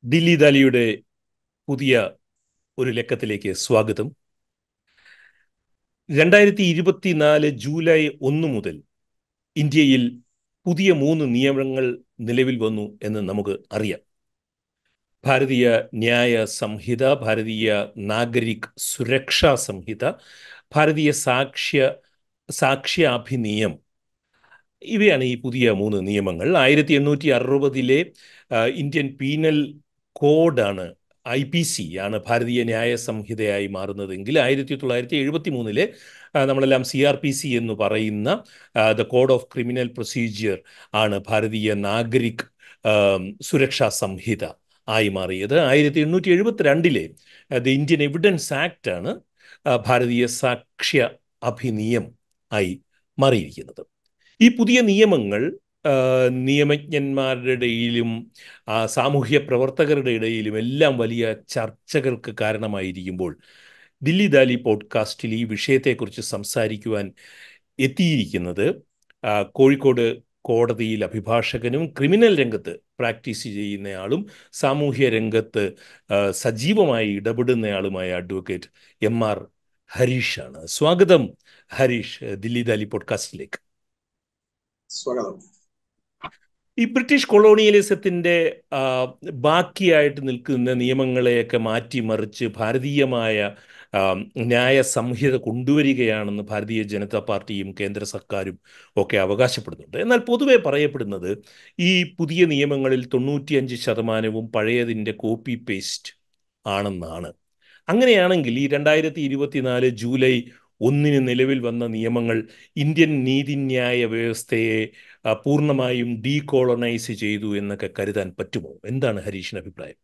ദില്ലി ദാലിയുടെ പുതിയ ഒരു ലക്കത്തിലേക്ക് സ്വാഗതം രണ്ടായിരത്തി ഇരുപത്തിനാല് ജൂലൈ ഒന്ന് മുതൽ ഇന്ത്യയിൽ പുതിയ മൂന്ന് നിയമങ്ങൾ നിലവിൽ വന്നു എന്ന് നമുക്ക് അറിയാം ഭാരതീയ ന്യായ സംഹിത ഭാരതീയ നാഗരിക് സുരക്ഷാ സംഹിത ഭാരതീയ സാക്ഷ്യ സാക്ഷ്യാഭിനിയം ഇവയാണ് ഈ പുതിയ മൂന്ന് നിയമങ്ങൾ ആയിരത്തി എണ്ണൂറ്റി അറുപതിലെ ഇന്ത്യൻ പീനൽ കോഡാണ് ഐ പി സി ആണ് ഭാരതീയ ന്യായ സംഹിതയായി മാറുന്നതെങ്കിൽ ആയിരത്തി തൊള്ളായിരത്തി എഴുപത്തി മൂന്നിലെ നമ്മളെല്ലാം സി ആർ പി സി എന്ന് പറയുന്ന the code of criminal procedure ആണ് ഭാരതീയ നാഗരിക് സുരക്ഷാ സംഹിത ആയി മാറിയത് ആയിരത്തി എണ്ണൂറ്റി എഴുപത്തിരണ്ടിലെ ദ ഇന്ത്യൻ എവിഡൻസ് ആക്ട് ആണ് ഭാരതീയ സാക്ഷ്യ അഭിനിയം ആയി മാറിയിരിക്കുന്നത് ഈ പുതിയ നിയമങ്ങൾ നിയമജ്ഞന്മാരുടെ ഇടയിലും സാമൂഹ്യ പ്രവർത്തകരുടെ ഇടയിലും എല്ലാം വലിയ ചർച്ചകൾക്ക് കാരണമായിരിക്കുമ്പോൾ ദില്ലി ദാലി പോഡ്കാസ്റ്റിൽ ഈ വിഷയത്തെക്കുറിച്ച് സംസാരിക്കുവാൻ എത്തിയിരിക്കുന്നത് കോഴിക്കോട് കോടതിയിൽ അഭിഭാഷകനും ക്രിമിനൽ രംഗത്ത് പ്രാക്ടീസ് ചെയ്യുന്നയാളും സാമൂഹ്യ രംഗത്ത് സജീവമായി ഇടപെടുന്നയാളുമായ അഡ്വക്കേറ്റ് എം ആർ ഹരീഷാണ് സ്വാഗതം ഹരീഷ് ദില്ലി ദാലി പോഡ്കാസ്റ്റിലേക്ക് സ്വാഗതം ഈ ബ്രിട്ടീഷ് കൊളോണിയലിസത്തിൻ്റെ ബാക്കിയായിട്ട് നിൽക്കുന്ന നിയമങ്ങളെയൊക്കെ മാറ്റിമറിച്ച് ഭാരതീയമായ ന്യായ സംഹിത കൊണ്ടുവരികയാണെന്ന് ഭാരതീയ ജനതാ പാർട്ടിയും കേന്ദ്ര സർക്കാരും ഒക്കെ അവകാശപ്പെടുന്നുണ്ട് എന്നാൽ പൊതുവെ പറയപ്പെടുന്നത് ഈ പുതിയ നിയമങ്ങളിൽ തൊണ്ണൂറ്റിയഞ്ച് ശതമാനവും പഴയതിൻ്റെ കോപ്പി പേസ്റ്റ് ആണെന്നാണ് അങ്ങനെയാണെങ്കിൽ ഈ രണ്ടായിരത്തി ഇരുപത്തിനാല് ജൂലൈ ഒന്നിന് നിലവിൽ വന്ന നിയമങ്ങൾ ഇന്ത്യൻ നീതിന്യായ വ്യവസ്ഥയെ പൂർണ്ണമായും ഡീകോളനൈസ് ചെയ്തു എന്നൊക്കെ കരുതാൻ പറ്റുമോ എന്താണ് ഹരീഷിന് അഭിപ്രായം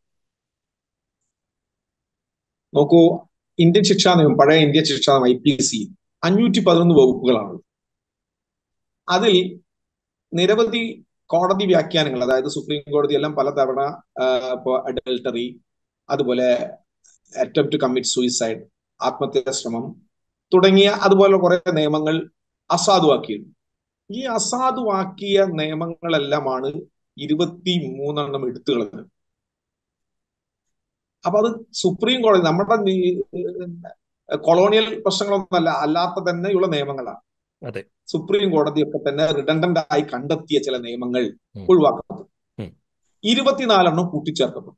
നോക്കൂ ഇന്ത്യൻ ശിക്ഷാ നിയമം പഴയ ഇന്ത്യൻ ശിക്ഷാ നിയമം ഐ പി സി അഞ്ഞൂറ്റി പതിനൊന്ന് വകുപ്പുകളാണ് അതിൽ നിരവധി കോടതി വ്യാഖ്യാനങ്ങൾ അതായത് സുപ്രീം കോടതി എല്ലാം പലതവണ ഇപ്പോൾ അഡൽട്ടറി അതുപോലെ അറ്റംപ്റ്റ് ടു കമ്മിറ്റ് സൂയിസൈഡ് ആത്മഹത്യാ ശ്രമം തുടങ്ങിയ അതുപോലെ കുറെ നിയമങ്ങൾ അസാധുവാക്കിയിരുന്നു ഈ അസാധുവാക്കിയ നിയമങ്ങളെല്ലാമാണ് ഇരുപത്തി മൂന്നെണ്ണം എടുത്തു കളഞ്ഞത് അപ്പൊ അത് സുപ്രീം കോടതി നമ്മുടെ കൊളോണിയൽ പ്രശ്നങ്ങളൊന്നല്ല അല്ലാത്ത തന്നെയുള്ള നിയമങ്ങളാണ് അതെ സുപ്രീം കോടതിയൊക്കെ തന്നെ റിഡൻഡന്റ് ആയി കണ്ടെത്തിയ ചില നിയമങ്ങൾ ഒഴിവാക്കപ്പെട്ടു ഇരുപത്തിനാലെണ്ണം കൂട്ടിച്ചേർക്കപ്പെട്ടു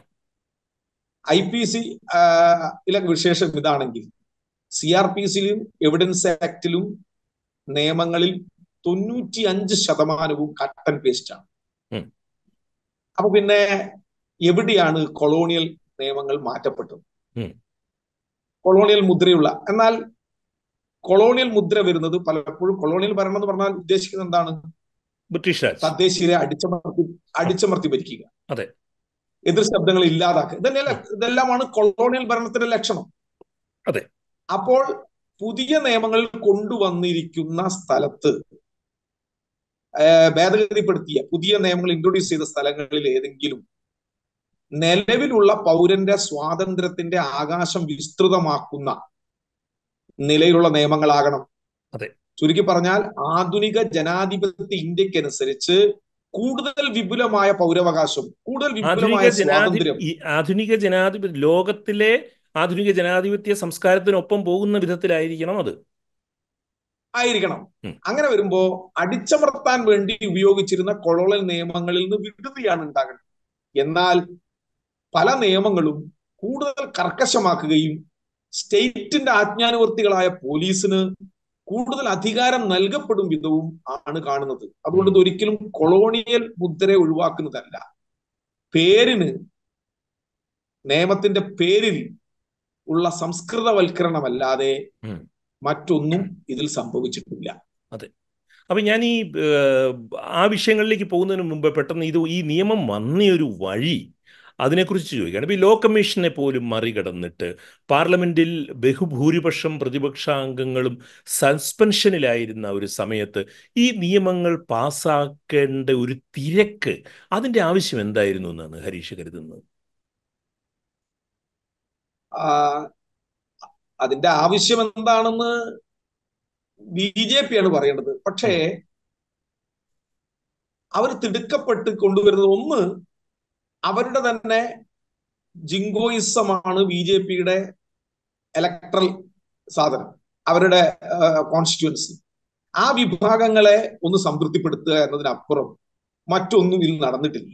ഐ പി സി വിശേഷം ഇതാണെങ്കിൽ സി ആർ പി സിയിലും എവിഡൻസ് ആക്ടിലും നിയമങ്ങളിൽ തൊണ്ണൂറ്റി അഞ്ച് ശതമാനവും കട്ട് ആൻഡ് പേസ്റ്റ് ആണ് അപ്പൊ പിന്നെ എവിടെയാണ് കൊളോണിയൽ നിയമങ്ങൾ മാറ്റപ്പെട്ടത് കൊളോണിയൽ മുദ്രയുള്ള എന്നാൽ കൊളോണിയൽ മുദ്ര വരുന്നത് പലപ്പോഴും കൊളോണിയൽ ഭരണം എന്ന് പറഞ്ഞാൽ ഉദ്ദേശിക്കുന്നത് എന്താണ് ബ്രിട്ടീഷ് തദ്ദേശീയരെ അടിച്ചമർത്തി അടിച്ചമർത്തി ഭരിക്കുക അതെ എതിർ ശബ്ദങ്ങൾ ഇല്ലാതാക്കുക ഇതന്നെ ഇതെല്ലാമാണ് കൊളോണിയൽ ഭരണത്തിന്റെ ലക്ഷണം അതെ അപ്പോൾ പുതിയ നിയമങ്ങൾ കൊണ്ടുവന്നിരിക്കുന്ന സ്ഥലത്ത് ഭേദഗതിപ്പെടുത്തിയ പുതിയ നിയമങ്ങൾ ഇൻട്രൊഡ്യൂസ് ചെയ്ത സ്ഥലങ്ങളിൽ ഏതെങ്കിലും നിലവിലുള്ള പൗരന്റെ സ്വാതന്ത്ര്യത്തിന്റെ ആകാശം വിസ്തൃതമാക്കുന്ന നിലയിലുള്ള നിയമങ്ങളാകണം അതെ ചുരുക്കി പറഞ്ഞാൽ ആധുനിക ജനാധിപത്യ ഇന്ത്യക്കനുസരിച്ച് കൂടുതൽ വിപുലമായ പൗരാവകാശം കൂടുതൽ വിപുലമായ സ്വാതന്ത്ര്യം ആധുനിക ജനാധിപത്യ ലോകത്തിലെ ആധുനിക ജനാധിപത്യ സംസ്കാരത്തിനൊപ്പം പോകുന്ന വിധത്തിലായിരിക്കണം അത് ആയിരിക്കണം അങ്ങനെ വരുമ്പോ അടിച്ചമർത്താൻ വേണ്ടി ഉപയോഗിച്ചിരുന്ന കൊളോണൽ നിയമങ്ങളിൽ നിന്ന് വിടുതിയാണ് ഉണ്ടാകുന്നത് എന്നാൽ പല നിയമങ്ങളും കൂടുതൽ കർക്കശമാക്കുകയും സ്റ്റേറ്റിന്റെ ആജ്ഞാനുവർത്തികളായ പോലീസിന് കൂടുതൽ അധികാരം നൽകപ്പെടും വിധവും ആണ് കാണുന്നത് അതുകൊണ്ട് ഇത് ഒരിക്കലും കൊളോണിയൽ മുദ്ര ഒഴിവാക്കുന്നതല്ല പേരിന് നിയമത്തിന്റെ പേരിൽ ഉള്ള സംസ്കൃതവൽക്കരണമല്ലാതെ മറ്റൊന്നും ഇതിൽ സംഭവിച്ചിട്ടില്ല അതെ അപ്പം ഞാൻ ഈ ആ വിഷയങ്ങളിലേക്ക് പോകുന്നതിന് മുമ്പ് പെട്ടെന്ന് ഇത് ഈ നിയമം വന്നയൊരു വഴി അതിനെക്കുറിച്ച് ചോദിക്കുകയാണ് ഇപ്പോൾ ഈ ലോ കമ്മീഷനെ പോലും മറികടന്നിട്ട് പാർലമെൻറ്റിൽ ബഹുഭൂരിപക്ഷം പ്രതിപക്ഷാംഗങ്ങളും സസ്പെൻഷനിലായിരുന്ന ഒരു സമയത്ത് ഈ നിയമങ്ങൾ പാസ്സാക്കേണ്ട ഒരു തിരക്ക് അതിൻ്റെ ആവശ്യം എന്തായിരുന്നു എന്നാണ് ഹരീഷ് കരുതുന്നത് അതിന്റെ ആവശ്യം എന്താണെന്ന് ബി ജെ പി ആണ് പറയേണ്ടത് പക്ഷേ അവർ തിടുക്കപ്പെട്ട് കൊണ്ടുവരുന്നത് ഒന്ന് അവരുടെ തന്നെ ജിങ്കോയിസമാണ് ബി ജെ പിയുടെ ഇലക്ട്രൽ സാധനം അവരുടെ കോൺസ്റ്റിറ്റ്യുവൻസി ആ വിഭാഗങ്ങളെ ഒന്ന് സംതൃപ്തിപ്പെടുത്തുക എന്നതിനപ്പുറം മറ്റൊന്നും ഇതിൽ നടന്നിട്ടില്ല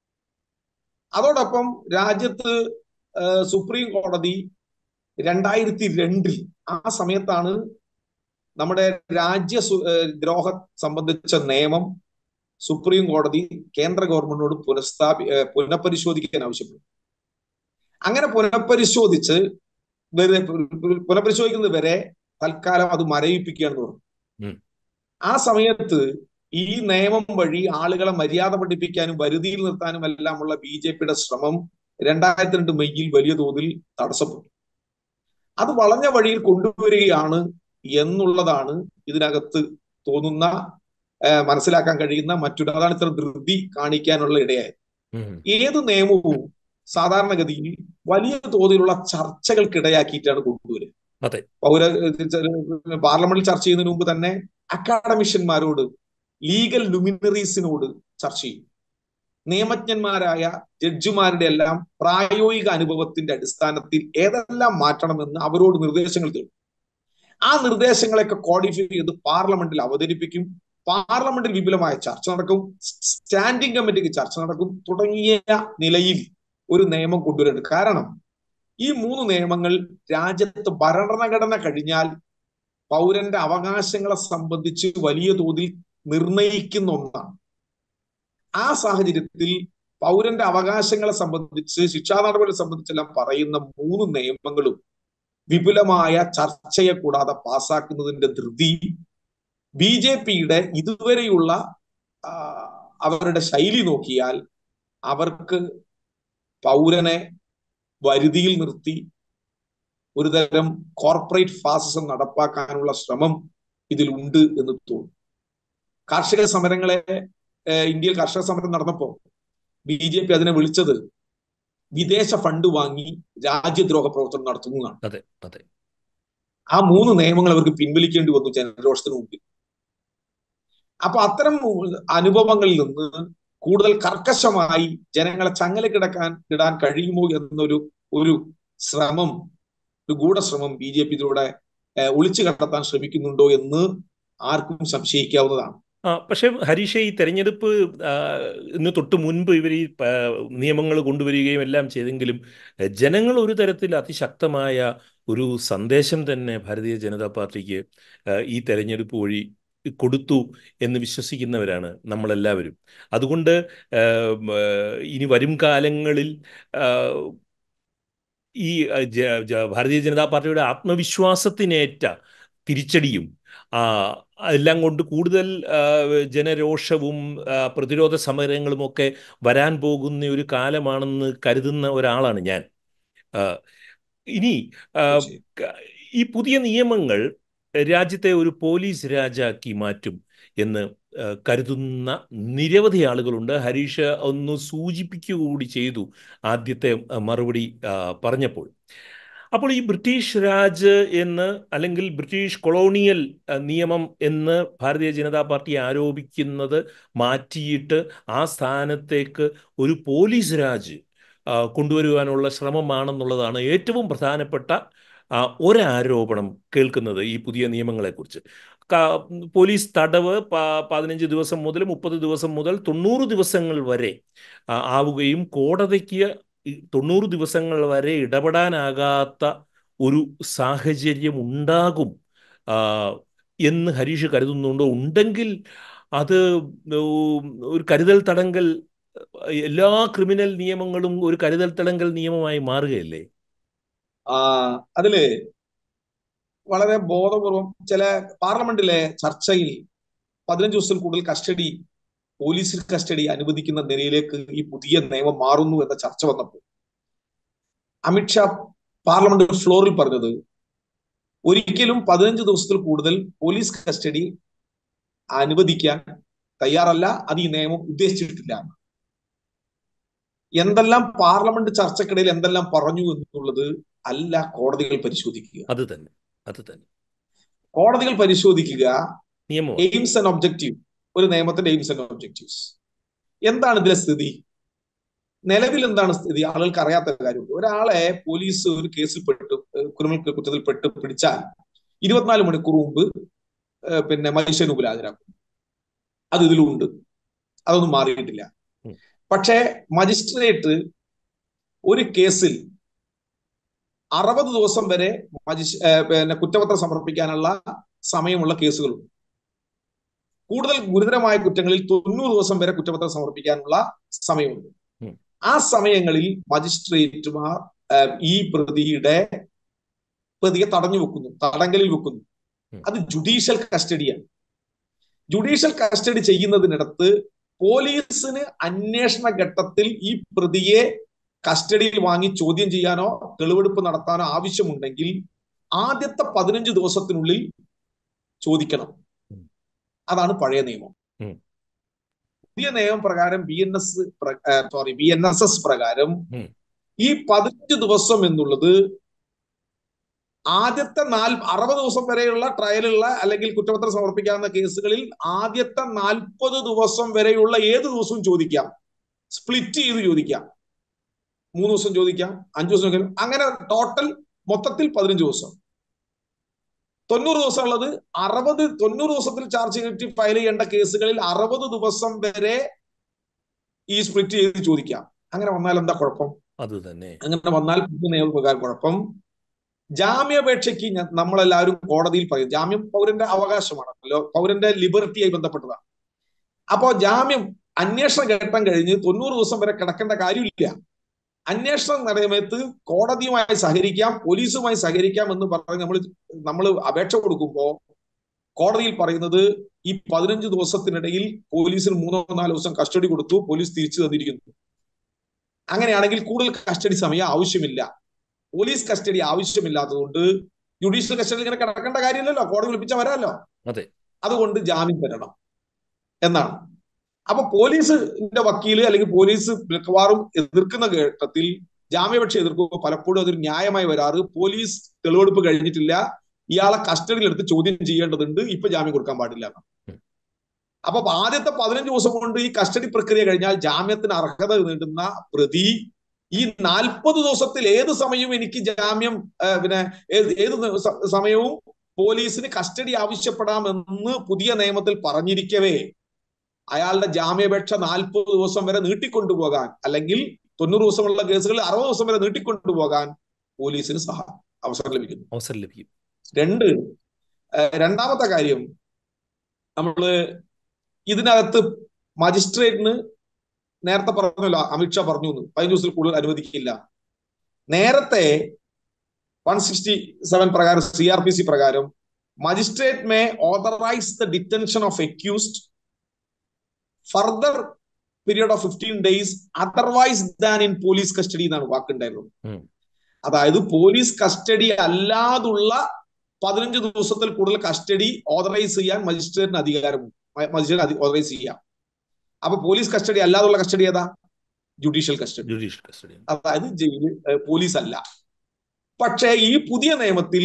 അതോടൊപ്പം രാജ്യത്ത് സുപ്രീം കോടതി രണ്ടായിരത്തി രണ്ടിൽ ആ സമയത്താണ് നമ്മുടെ രാജ്യ ദ്രോഹം സംബന്ധിച്ച നിയമം സുപ്രീം കോടതി കേന്ദ്ര ഗവൺമെന്റിനോട് പുനഃസ്ഥാപി പുനഃപരിശോധിക്കാൻ ആവശ്യപ്പെട്ടു അങ്ങനെ പുനഃപരിശോധിച്ച് പുനഃപരിശോധിക്കുന്നത് വരെ തൽക്കാലം അത് മരവിപ്പിക്കുകയാണെന്ന് പറഞ്ഞു ആ സമയത്ത് ഈ നിയമം വഴി ആളുകളെ മര്യാദ പഠിപ്പിക്കാനും വരുതിയിൽ നിർത്താനും എല്ലാമുള്ള ബി ജെ പിയുടെ ശ്രമം രണ്ടായിരത്തി രണ്ട് മെയ്യിൽ വലിയ തോതിൽ തടസ്സപ്പെട്ടു അത് വളഞ്ഞ വഴിയിൽ കൊണ്ടുവരികയാണ് എന്നുള്ളതാണ് ഇതിനകത്ത് തോന്നുന്ന മനസ്സിലാക്കാൻ കഴിയുന്ന മറ്റൊരു അതാണ് ഇത്ര ധൃതി കാണിക്കാനുള്ള ഇടയായത് ഏത് നിയമവും സാധാരണഗതിയിൽ വലിയ തോതിലുള്ള ചർച്ചകൾക്കിടയാക്കിയിട്ടാണ് കൊണ്ടുവരിക അതെ പൗര പാർലമെന്റിൽ ചർച്ച ചെയ്യുന്നതിന് മുമ്പ് തന്നെ അക്കാഡമിഷ്യന്മാരോട് ലീഗൽ ലുമിനറീസിനോട് ചർച്ച ചെയ്യും നിയമജ്ഞന്മാരായ ജഡ്ജിമാരുടെ എല്ലാം പ്രായോഗിക അനുഭവത്തിന്റെ അടിസ്ഥാനത്തിൽ ഏതെല്ലാം മാറ്റണമെന്ന് അവരോട് നിർദ്ദേശങ്ങൾ തരും ആ നിർദ്ദേശങ്ങളെയൊക്കെ കോഡിഫൈ ചെയ്ത് പാർലമെന്റിൽ അവതരിപ്പിക്കും പാർലമെന്റിൽ വിപുലമായ ചർച്ച നടക്കും സ്റ്റാൻഡിംഗ് കമ്മിറ്റിക്ക് ചർച്ച നടക്കും തുടങ്ങിയ നിലയിൽ ഒരു നിയമം കൊണ്ടുവരുന്നുണ്ട് കാരണം ഈ മൂന്ന് നിയമങ്ങൾ രാജ്യത്ത് ഭരണഘടന കഴിഞ്ഞാൽ പൗരന്റെ അവകാശങ്ങളെ സംബന്ധിച്ച് വലിയ തോതിൽ നിർണയിക്കുന്ന ഒന്നാണ് ആ സാഹചര്യത്തിൽ പൗരന്റെ അവകാശങ്ങളെ സംബന്ധിച്ച് ശിക്ഷാ നടപടിയെ സംബന്ധിച്ചെല്ലാം പറയുന്ന മൂന്ന് നിയമങ്ങളും വിപുലമായ ചർച്ചയെ കൂടാതെ പാസാക്കുന്നതിന്റെ ധൃതി ബി ജെ പിയുടെ ഇതുവരെയുള്ള അവരുടെ ശൈലി നോക്കിയാൽ അവർക്ക് പൗരനെ വരുതിയിൽ നിർത്തി ഒരു തരം കോർപ്പറേറ്റ് ഫാസിസം നടപ്പാക്കാനുള്ള ശ്രമം ഇതിലുണ്ട് എന്ന് തോന്നുന്നു കാർഷിക സമരങ്ങളെ ഇന്ത്യയിൽ കർഷക സമരം നടന്നപ്പോ ബി ജെ പി അതിനെ വിളിച്ചത് വിദേശ ഫണ്ട് വാങ്ങി രാജ്യദ്രോഹ പ്രവർത്തനം നടത്തുന്നതാണ് അതെ അതെ ആ മൂന്ന് നിയമങ്ങൾ അവർക്ക് പിൻവലിക്കേണ്ടി വന്നു ജനരോഷത്തിന് മുമ്പിൽ അപ്പൊ അത്തരം അനുഭവങ്ങളിൽ നിന്ന് കൂടുതൽ കർക്കശമായി ജനങ്ങളെ ചങ്ങലക്കിടക്കാൻ ഇടാൻ കഴിയുമോ എന്നൊരു ഒരു ശ്രമം ഒരു ഗൂഢശ്രമം ബി ജെ പി ഇതിലൂടെ ഒളിച്ചു കണ്ടെത്താൻ ശ്രമിക്കുന്നുണ്ടോ എന്ന് ആർക്കും സംശയിക്കാവുന്നതാണ് ആ പക്ഷേ ഹരീഷ ഈ തെരഞ്ഞെടുപ്പ് ഇന്ന് തൊട്ട് മുൻപ് ഇവർ ഈ നിയമങ്ങൾ കൊണ്ടുവരികയും എല്ലാം ചെയ്തെങ്കിലും ജനങ്ങൾ ഒരു തരത്തിൽ അതിശക്തമായ ഒരു സന്ദേശം തന്നെ ഭാരതീയ ജനതാ പാർട്ടിക്ക് ഈ തെരഞ്ഞെടുപ്പ് വഴി കൊടുത്തു എന്ന് വിശ്വസിക്കുന്നവരാണ് നമ്മളെല്ലാവരും അതുകൊണ്ട് ഇനി വരും കാലങ്ങളിൽ ഈ ഭാരതീയ ജനതാ പാർട്ടിയുടെ ആത്മവിശ്വാസത്തിനേറ്റ തിരിച്ചടിയും എല്ലാം കൊണ്ട് കൂടുതൽ ജനരോഷവും പ്രതിരോധ സമരങ്ങളുമൊക്കെ വരാൻ പോകുന്ന ഒരു കാലമാണെന്ന് കരുതുന്ന ഒരാളാണ് ഞാൻ ഇനി ഈ പുതിയ നിയമങ്ങൾ രാജ്യത്തെ ഒരു പോലീസ് രാജാക്കി മാറ്റും എന്ന് കരുതുന്ന നിരവധി ആളുകളുണ്ട് ഹരീഷ് ഒന്ന് സൂചിപ്പിക്കുക കൂടി ചെയ്തു ആദ്യത്തെ മറുപടി പറഞ്ഞപ്പോൾ അപ്പോൾ ഈ ബ്രിട്ടീഷ് രാജ് എന്ന് അല്ലെങ്കിൽ ബ്രിട്ടീഷ് കൊളോണിയൽ നിയമം എന്ന് ഭാരതീയ ജനതാ പാർട്ടി ആരോപിക്കുന്നത് മാറ്റിയിട്ട് ആ സ്ഥാനത്തേക്ക് ഒരു പോലീസ് രാജ് കൊണ്ടുവരുവാനുള്ള ശ്രമമാണെന്നുള്ളതാണ് ഏറ്റവും പ്രധാനപ്പെട്ട ഒരാരോപണം കേൾക്കുന്നത് ഈ പുതിയ നിയമങ്ങളെക്കുറിച്ച് പോലീസ് തടവ് പതിനഞ്ച് ദിവസം മുതൽ മുപ്പത് ദിവസം മുതൽ തൊണ്ണൂറ് ദിവസങ്ങൾ വരെ ആവുകയും കോടതിക്ക് തൊണ്ണൂറ് ദിവസങ്ങൾ വരെ ഇടപെടാനാകാത്ത ഒരു സാഹചര്യം ഉണ്ടാകും എന്ന് ഹരീഷ് കരുതുന്നുണ്ടോ ഉണ്ടെങ്കിൽ അത് ഒരു കരുതൽ തടങ്കൽ എല്ലാ ക്രിമിനൽ നിയമങ്ങളും ഒരു കരുതൽ തടങ്കൽ നിയമമായി മാറുകയല്ലേ അതില് വളരെ ബോധപൂർവം ചില പാർലമെന്റിലെ ചർച്ചയിൽ പതിനഞ്ച് ദിവസത്തിൽ കൂടുതൽ കസ്റ്റഡി പോലീസ് കസ്റ്റഡി അനുവദിക്കുന്ന നിലയിലേക്ക് ഈ പുതിയ നിയമം മാറുന്നു എന്ന ചർച്ച വന്നപ്പോൾ അമിത്ഷാ പാർലമെന്റ് ഫ്ലോറിൽ പറഞ്ഞത് ഒരിക്കലും പതിനഞ്ച് ദിവസത്തിൽ കൂടുതൽ പോലീസ് കസ്റ്റഡി അനുവദിക്കാൻ തയ്യാറല്ല അത് ഈ നിയമം ഉദ്ദേശിച്ചിട്ടില്ല എന്തെല്ലാം പാർലമെന്റ് ചർച്ചക്കിടയിൽ എന്തെല്ലാം പറഞ്ഞു എന്നുള്ളത് അല്ല കോടതികൾ പരിശോധിക്കുക അത് തന്നെ അത് തന്നെ കോടതികൾ പരിശോധിക്കുക നിയമം എയിംസ് ആൻഡ് ഒബ്ജക്റ്റീവ് ഒരു നിയമത്തിന്റെ എയിംസ് ആൻഡ് ഒബ്ജക്റ്റീവ്സ് എന്താണ് ഇതിലെ സ്ഥിതി നിലവിൽ എന്താണ് സ്ഥിതി ആളുകൾക്ക് അറിയാത്ത കാര്യം ഒരാളെ പോലീസ് ഒരു കേസിൽ പെട്ട് ക്രിമിനൽ കുറ്റത്തിൽ പെട്ട് പിടിച്ചാൽ ഇരുപത്തിനാല് മണിക്കൂർ മുമ്പ് പിന്നെ മനുഷ്യന് മുമ്പിൽ ഹാജരാക്കും അത് ഇതിലുണ്ട് അതൊന്നും മാറിയിട്ടില്ല പക്ഷേ മജിസ്ട്രേറ്റ് ഒരു കേസിൽ അറുപത് ദിവസം വരെ മജിസ് പിന്നെ കുറ്റപത്രം സമർപ്പിക്കാനുള്ള സമയമുള്ള കേസുകളുണ്ട് കൂടുതൽ ഗുരുതരമായ കുറ്റങ്ങളിൽ തൊണ്ണൂറ് ദിവസം വരെ കുറ്റപത്രം സമർപ്പിക്കാനുള്ള സമയമുണ്ട് ആ സമയങ്ങളിൽ മജിസ്ട്രേറ്റുമാർ ഈ പ്രതിയുടെ പ്രതിയെ തടഞ്ഞു വെക്കുന്നു തടങ്കലിൽ വെക്കുന്നു അത് ജുഡീഷ്യൽ കസ്റ്റഡിയാണ് ജുഡീഷ്യൽ കസ്റ്റഡി ചെയ്യുന്നതിനിടത്ത് പോലീസിന് അന്വേഷണ ഘട്ടത്തിൽ ഈ പ്രതിയെ കസ്റ്റഡിയിൽ വാങ്ങി ചോദ്യം ചെയ്യാനോ തെളിവെടുപ്പ് നടത്താനോ ആവശ്യമുണ്ടെങ്കിൽ ആദ്യത്തെ പതിനഞ്ച് ദിവസത്തിനുള്ളിൽ ചോദിക്കണം അതാണ് പഴയ നിയമം പുതിയ നിയമം പ്രകാരം B N S sorry B N S S പ്രകാരം ഈ പതിനഞ്ച് ദിവസം എന്നുള്ളത് ആദ്യത്തെ നാൽ അറുപത് ദിവസം വരെയുള്ള ട്രയലുള്ള അല്ലെങ്കിൽ കുറ്റപത്രം സമർപ്പിക്കാവുന്ന കേസുകളിൽ ആദ്യത്തെ നാൽപ്പത് ദിവസം വരെയുള്ള ഏത് ദിവസവും ചോദിക്കാം സ്പ്ലിറ്റ് ചെയ്ത് ചോദിക്കാം മൂന്ന് ദിവസം ചോദിക്കാം അഞ്ചു ദിവസം ചോദിക്കാം അങ്ങനെ ടോട്ടൽ മൊത്തത്തിൽ പതിനഞ്ച് ദിവസം തൊണ്ണൂറ് ദിവസം ഉള്ളത് അറുപത് തൊണ്ണൂറ് ദിവസത്തിൽ ചാർജ് ഷീറ്റ് ഫയൽ ചെയ്യേണ്ട കേസുകളിൽ അറുപത് ദിവസം വരെ ഈ സ്പ്ലിറ്റ് ചെയ്ത് ചോദിക്കാം അങ്ങനെ വന്നാൽ എന്താ കുഴപ്പം അത് തന്നെ അങ്ങനെ വന്നാൽ നിയമപ്രകാരം കുഴപ്പം ജാമ്യാപേക്ഷയ്ക്ക് നമ്മളെല്ലാവരും കോടതിയിൽ പറയും ജാമ്യം പൗരന്റെ അവകാശമാണല്ലോ പൗരന്റെ ലിബർട്ടിയായി ബന്ധപ്പെട്ടതാണ് അപ്പോ ജാമ്യം അന്വേഷണ ഘട്ടം കഴിഞ്ഞ് തൊണ്ണൂറ് ദിവസം വരെ കിടക്കേണ്ട കാര്യമില്ല അന്വേഷണം നടയമത്ത് കോടതിയുമായി സഹകരിക്കാം പോലീസുമായി സഹകരിക്കാം എന്ന് പറഞ്ഞ് നമ്മൾ നമ്മൾ അപേക്ഷ കൊടുക്കുമ്പോൾ കോടതിയിൽ പറയുന്നത് ഈ പതിനഞ്ച് ദിവസത്തിനിടയിൽ പോലീസിന് മൂന്നോ നാലോ ദിവസം കസ്റ്റഡി കൊടുത്തു പോലീസ് തിരിച്ചു തന്നിരിക്കുന്നു അങ്ങനെയാണെങ്കിൽ കൂടുതൽ കസ്റ്റഡി സമയം ആവശ്യമില്ല പോലീസ് കസ്റ്റഡി ആവശ്യമില്ലാത്തതുകൊണ്ട് ജുഡീഷ്യൽ കസ്റ്റഡി ഇങ്ങനെ കിടക്കേണ്ട കാര്യമില്ലല്ലോ കോടതി വിളിപ്പിച്ചാൽ വരാമല്ലോ അതെ അതുകൊണ്ട് ജാമ്യം തരണം എന്നാണ് അപ്പൊ പോലീസിന്റെ വക്കീല് അല്ലെങ്കിൽ പോലീസ് മിക്കവാറും എതിർക്കുന്ന ഘട്ടത്തിൽ ജാമ്യപക്ഷ എതിർക്കുമ്പോൾ പലപ്പോഴും അതൊരു ന്യായമായി വരാറ് പോലീസ് തെളിവെടുപ്പ് കഴിഞ്ഞിട്ടില്ല ഇയാളെ കസ്റ്റഡിയിൽ എടുത്ത് ചോദ്യം ചെയ്യേണ്ടതുണ്ട് ഇപ്പൊ ജാമ്യം കൊടുക്കാൻ പാടില്ല അപ്പൊ ആദ്യത്തെ പതിനഞ്ച് ദിവസം കൊണ്ട് ഈ കസ്റ്റഡി പ്രക്രിയ കഴിഞ്ഞാൽ ജാമ്യത്തിന് അർഹത നേടുന്ന പ്രതി ഈ നാൽപ്പത് ദിവസത്തിൽ ഏത് സമയവും എനിക്ക് ജാമ്യം പിന്നെ ഏത് സമയവും പോലീസിന് കസ്റ്റഡി ആവശ്യപ്പെടാമെന്ന് പുതിയ നിയമത്തിൽ പറഞ്ഞിരിക്കവേ അയാളുടെ ജാമ്യാപേക്ഷ നാൽപ്പത് ദിവസം വരെ നീട്ടിക്കൊണ്ടുപോകാൻ അല്ലെങ്കിൽ തൊണ്ണൂറ് ദിവസമുള്ള കേസുകളിൽ അറുപത് ദിവസം വരെ നീട്ടിക്കൊണ്ടുപോകാൻ പോലീസിന് സഹ അവസരം ലഭിക്കുന്നു അവസരം ലഭിക്കും രണ്ട് രണ്ടാമത്തെ കാര്യം നമ്മള് ഇതിനകത്ത് മജിസ്ട്രേറ്റിന് നേരത്തെ പറഞ്ഞല്ലോ അമിത്ഷാ പറഞ്ഞു പതിനഞ്ച് ദിവസത്തിൽ കൂടുതൽ അനുവദിക്കില്ല നേരത്തെ വൺ സിക്സ്റ്റി സെവൻ പ്രകാരം സി ആർ പി സി പ്രകാരം magistrate may authorise the detention of accused further period of fifteen days otherwise than in police custody എന്നാണ് വാക്കുണ്ടായിരുന്നത് അതായത് പോലീസ് കസ്റ്റഡി അല്ലാതുള്ള പതിനഞ്ച് ദിവസത്തിൽ കൂടുതൽ കസ്റ്റഡി ഓതറൈസ് ചെയ്യാൻ മജിസ്ട്രേറ്റിന് അധികാരമുണ്ട് മജിസ്ട്രേറ്റ് ഓതറൈസ് ചെയ്യാം അപ്പൊ പോലീസ് കസ്റ്റഡി അല്ലാതുള്ള കസ്റ്റഡി ഏതാ ജുഡീഷ്യൽ കസ്റ്റഡി ജുഡീഷ്യൽ കസ്റ്റഡി അതായത് ജയില് പോലീസ് അല്ല പക്ഷേ ഈ പുതിയ നിയമത്തിൽ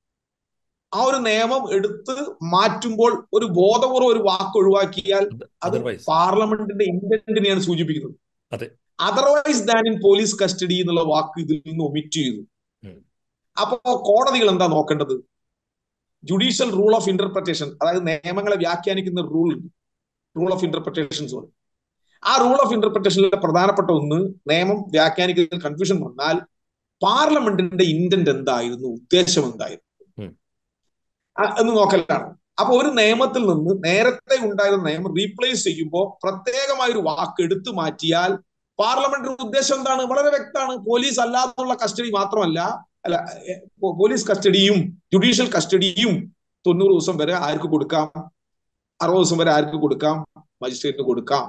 ആ ഒരു നിയമം എടുത്ത് മാറ്റുമ്പോൾ ഒരു ബോധപൂർവ്വം ഒരു വാക്ക് ഒഴിവാക്കിയാൽ അത് പാർലമെന്റിന്റെ ഇന്റന്റിനെയാണ് സൂചിപ്പിക്കുന്നത് അതെ otherwise than in police custody എന്നുള്ള വാക്ക് ഇതിൽ നിന്ന് ഒമിറ്റ് ചെയ്തു അപ്പോ കോടതികൾ എന്താ നോക്കേണ്ടത് ജുഡീഷ്യൽ റൂൾ ഓഫ് ഇന്റർപ്രിട്ടേഷൻ അതായത് നിയമങ്ങളെ വ്യാഖ്യാനിക്കുന്ന റൂൾ റൂൾ ഓഫ് ഇന്റർപ്രിട്ടേഷൻസ് പറയും ആ റൂൾ ഓഫ് ഇന്റർപ്രിട്ടേഷനിലെ പ്രധാനപ്പെട്ട ഒന്ന് നിയമം വ്യാഖ്യാനിക്കുന്ന കൺഫ്യൂഷൻ വന്നാൽ പാർലമെന്റിന്റെ ഇന്റന്റ് എന്തായിരുന്നു ഉദ്ദേശം എന്തായിരുന്നു എന്ന് നോക്കലാണ് അപ്പൊ ഒരു നിയമത്തിൽ നിന്ന് നേരത്തെ ഉണ്ടായിരുന്ന നിയമം റീപ്ലേസ് ചെയ്യുമ്പോൾ പ്രത്യേകമായ ഒരു വാക്ക് എടുത്തു മാറ്റിയാൽ പാർലമെന്റിന്റെ ഉദ്ദേശം എന്താണ് വളരെ വ്യക്തമാണ് പോലീസ് അല്ലാതുള്ള കസ്റ്റഡി മാത്രമല്ല അല്ല പോലീസ് കസ്റ്റഡിയും ജുഡീഷ്യൽ കസ്റ്റഡിയും തൊണ്ണൂറ് ദിവസം വരെ ആർക്ക് കൊടുക്കാം അറുപത് ദിവസം വരെ ആർക്ക് കൊടുക്കാം മജിസ്ട്രേറ്റിന് കൊടുക്കാം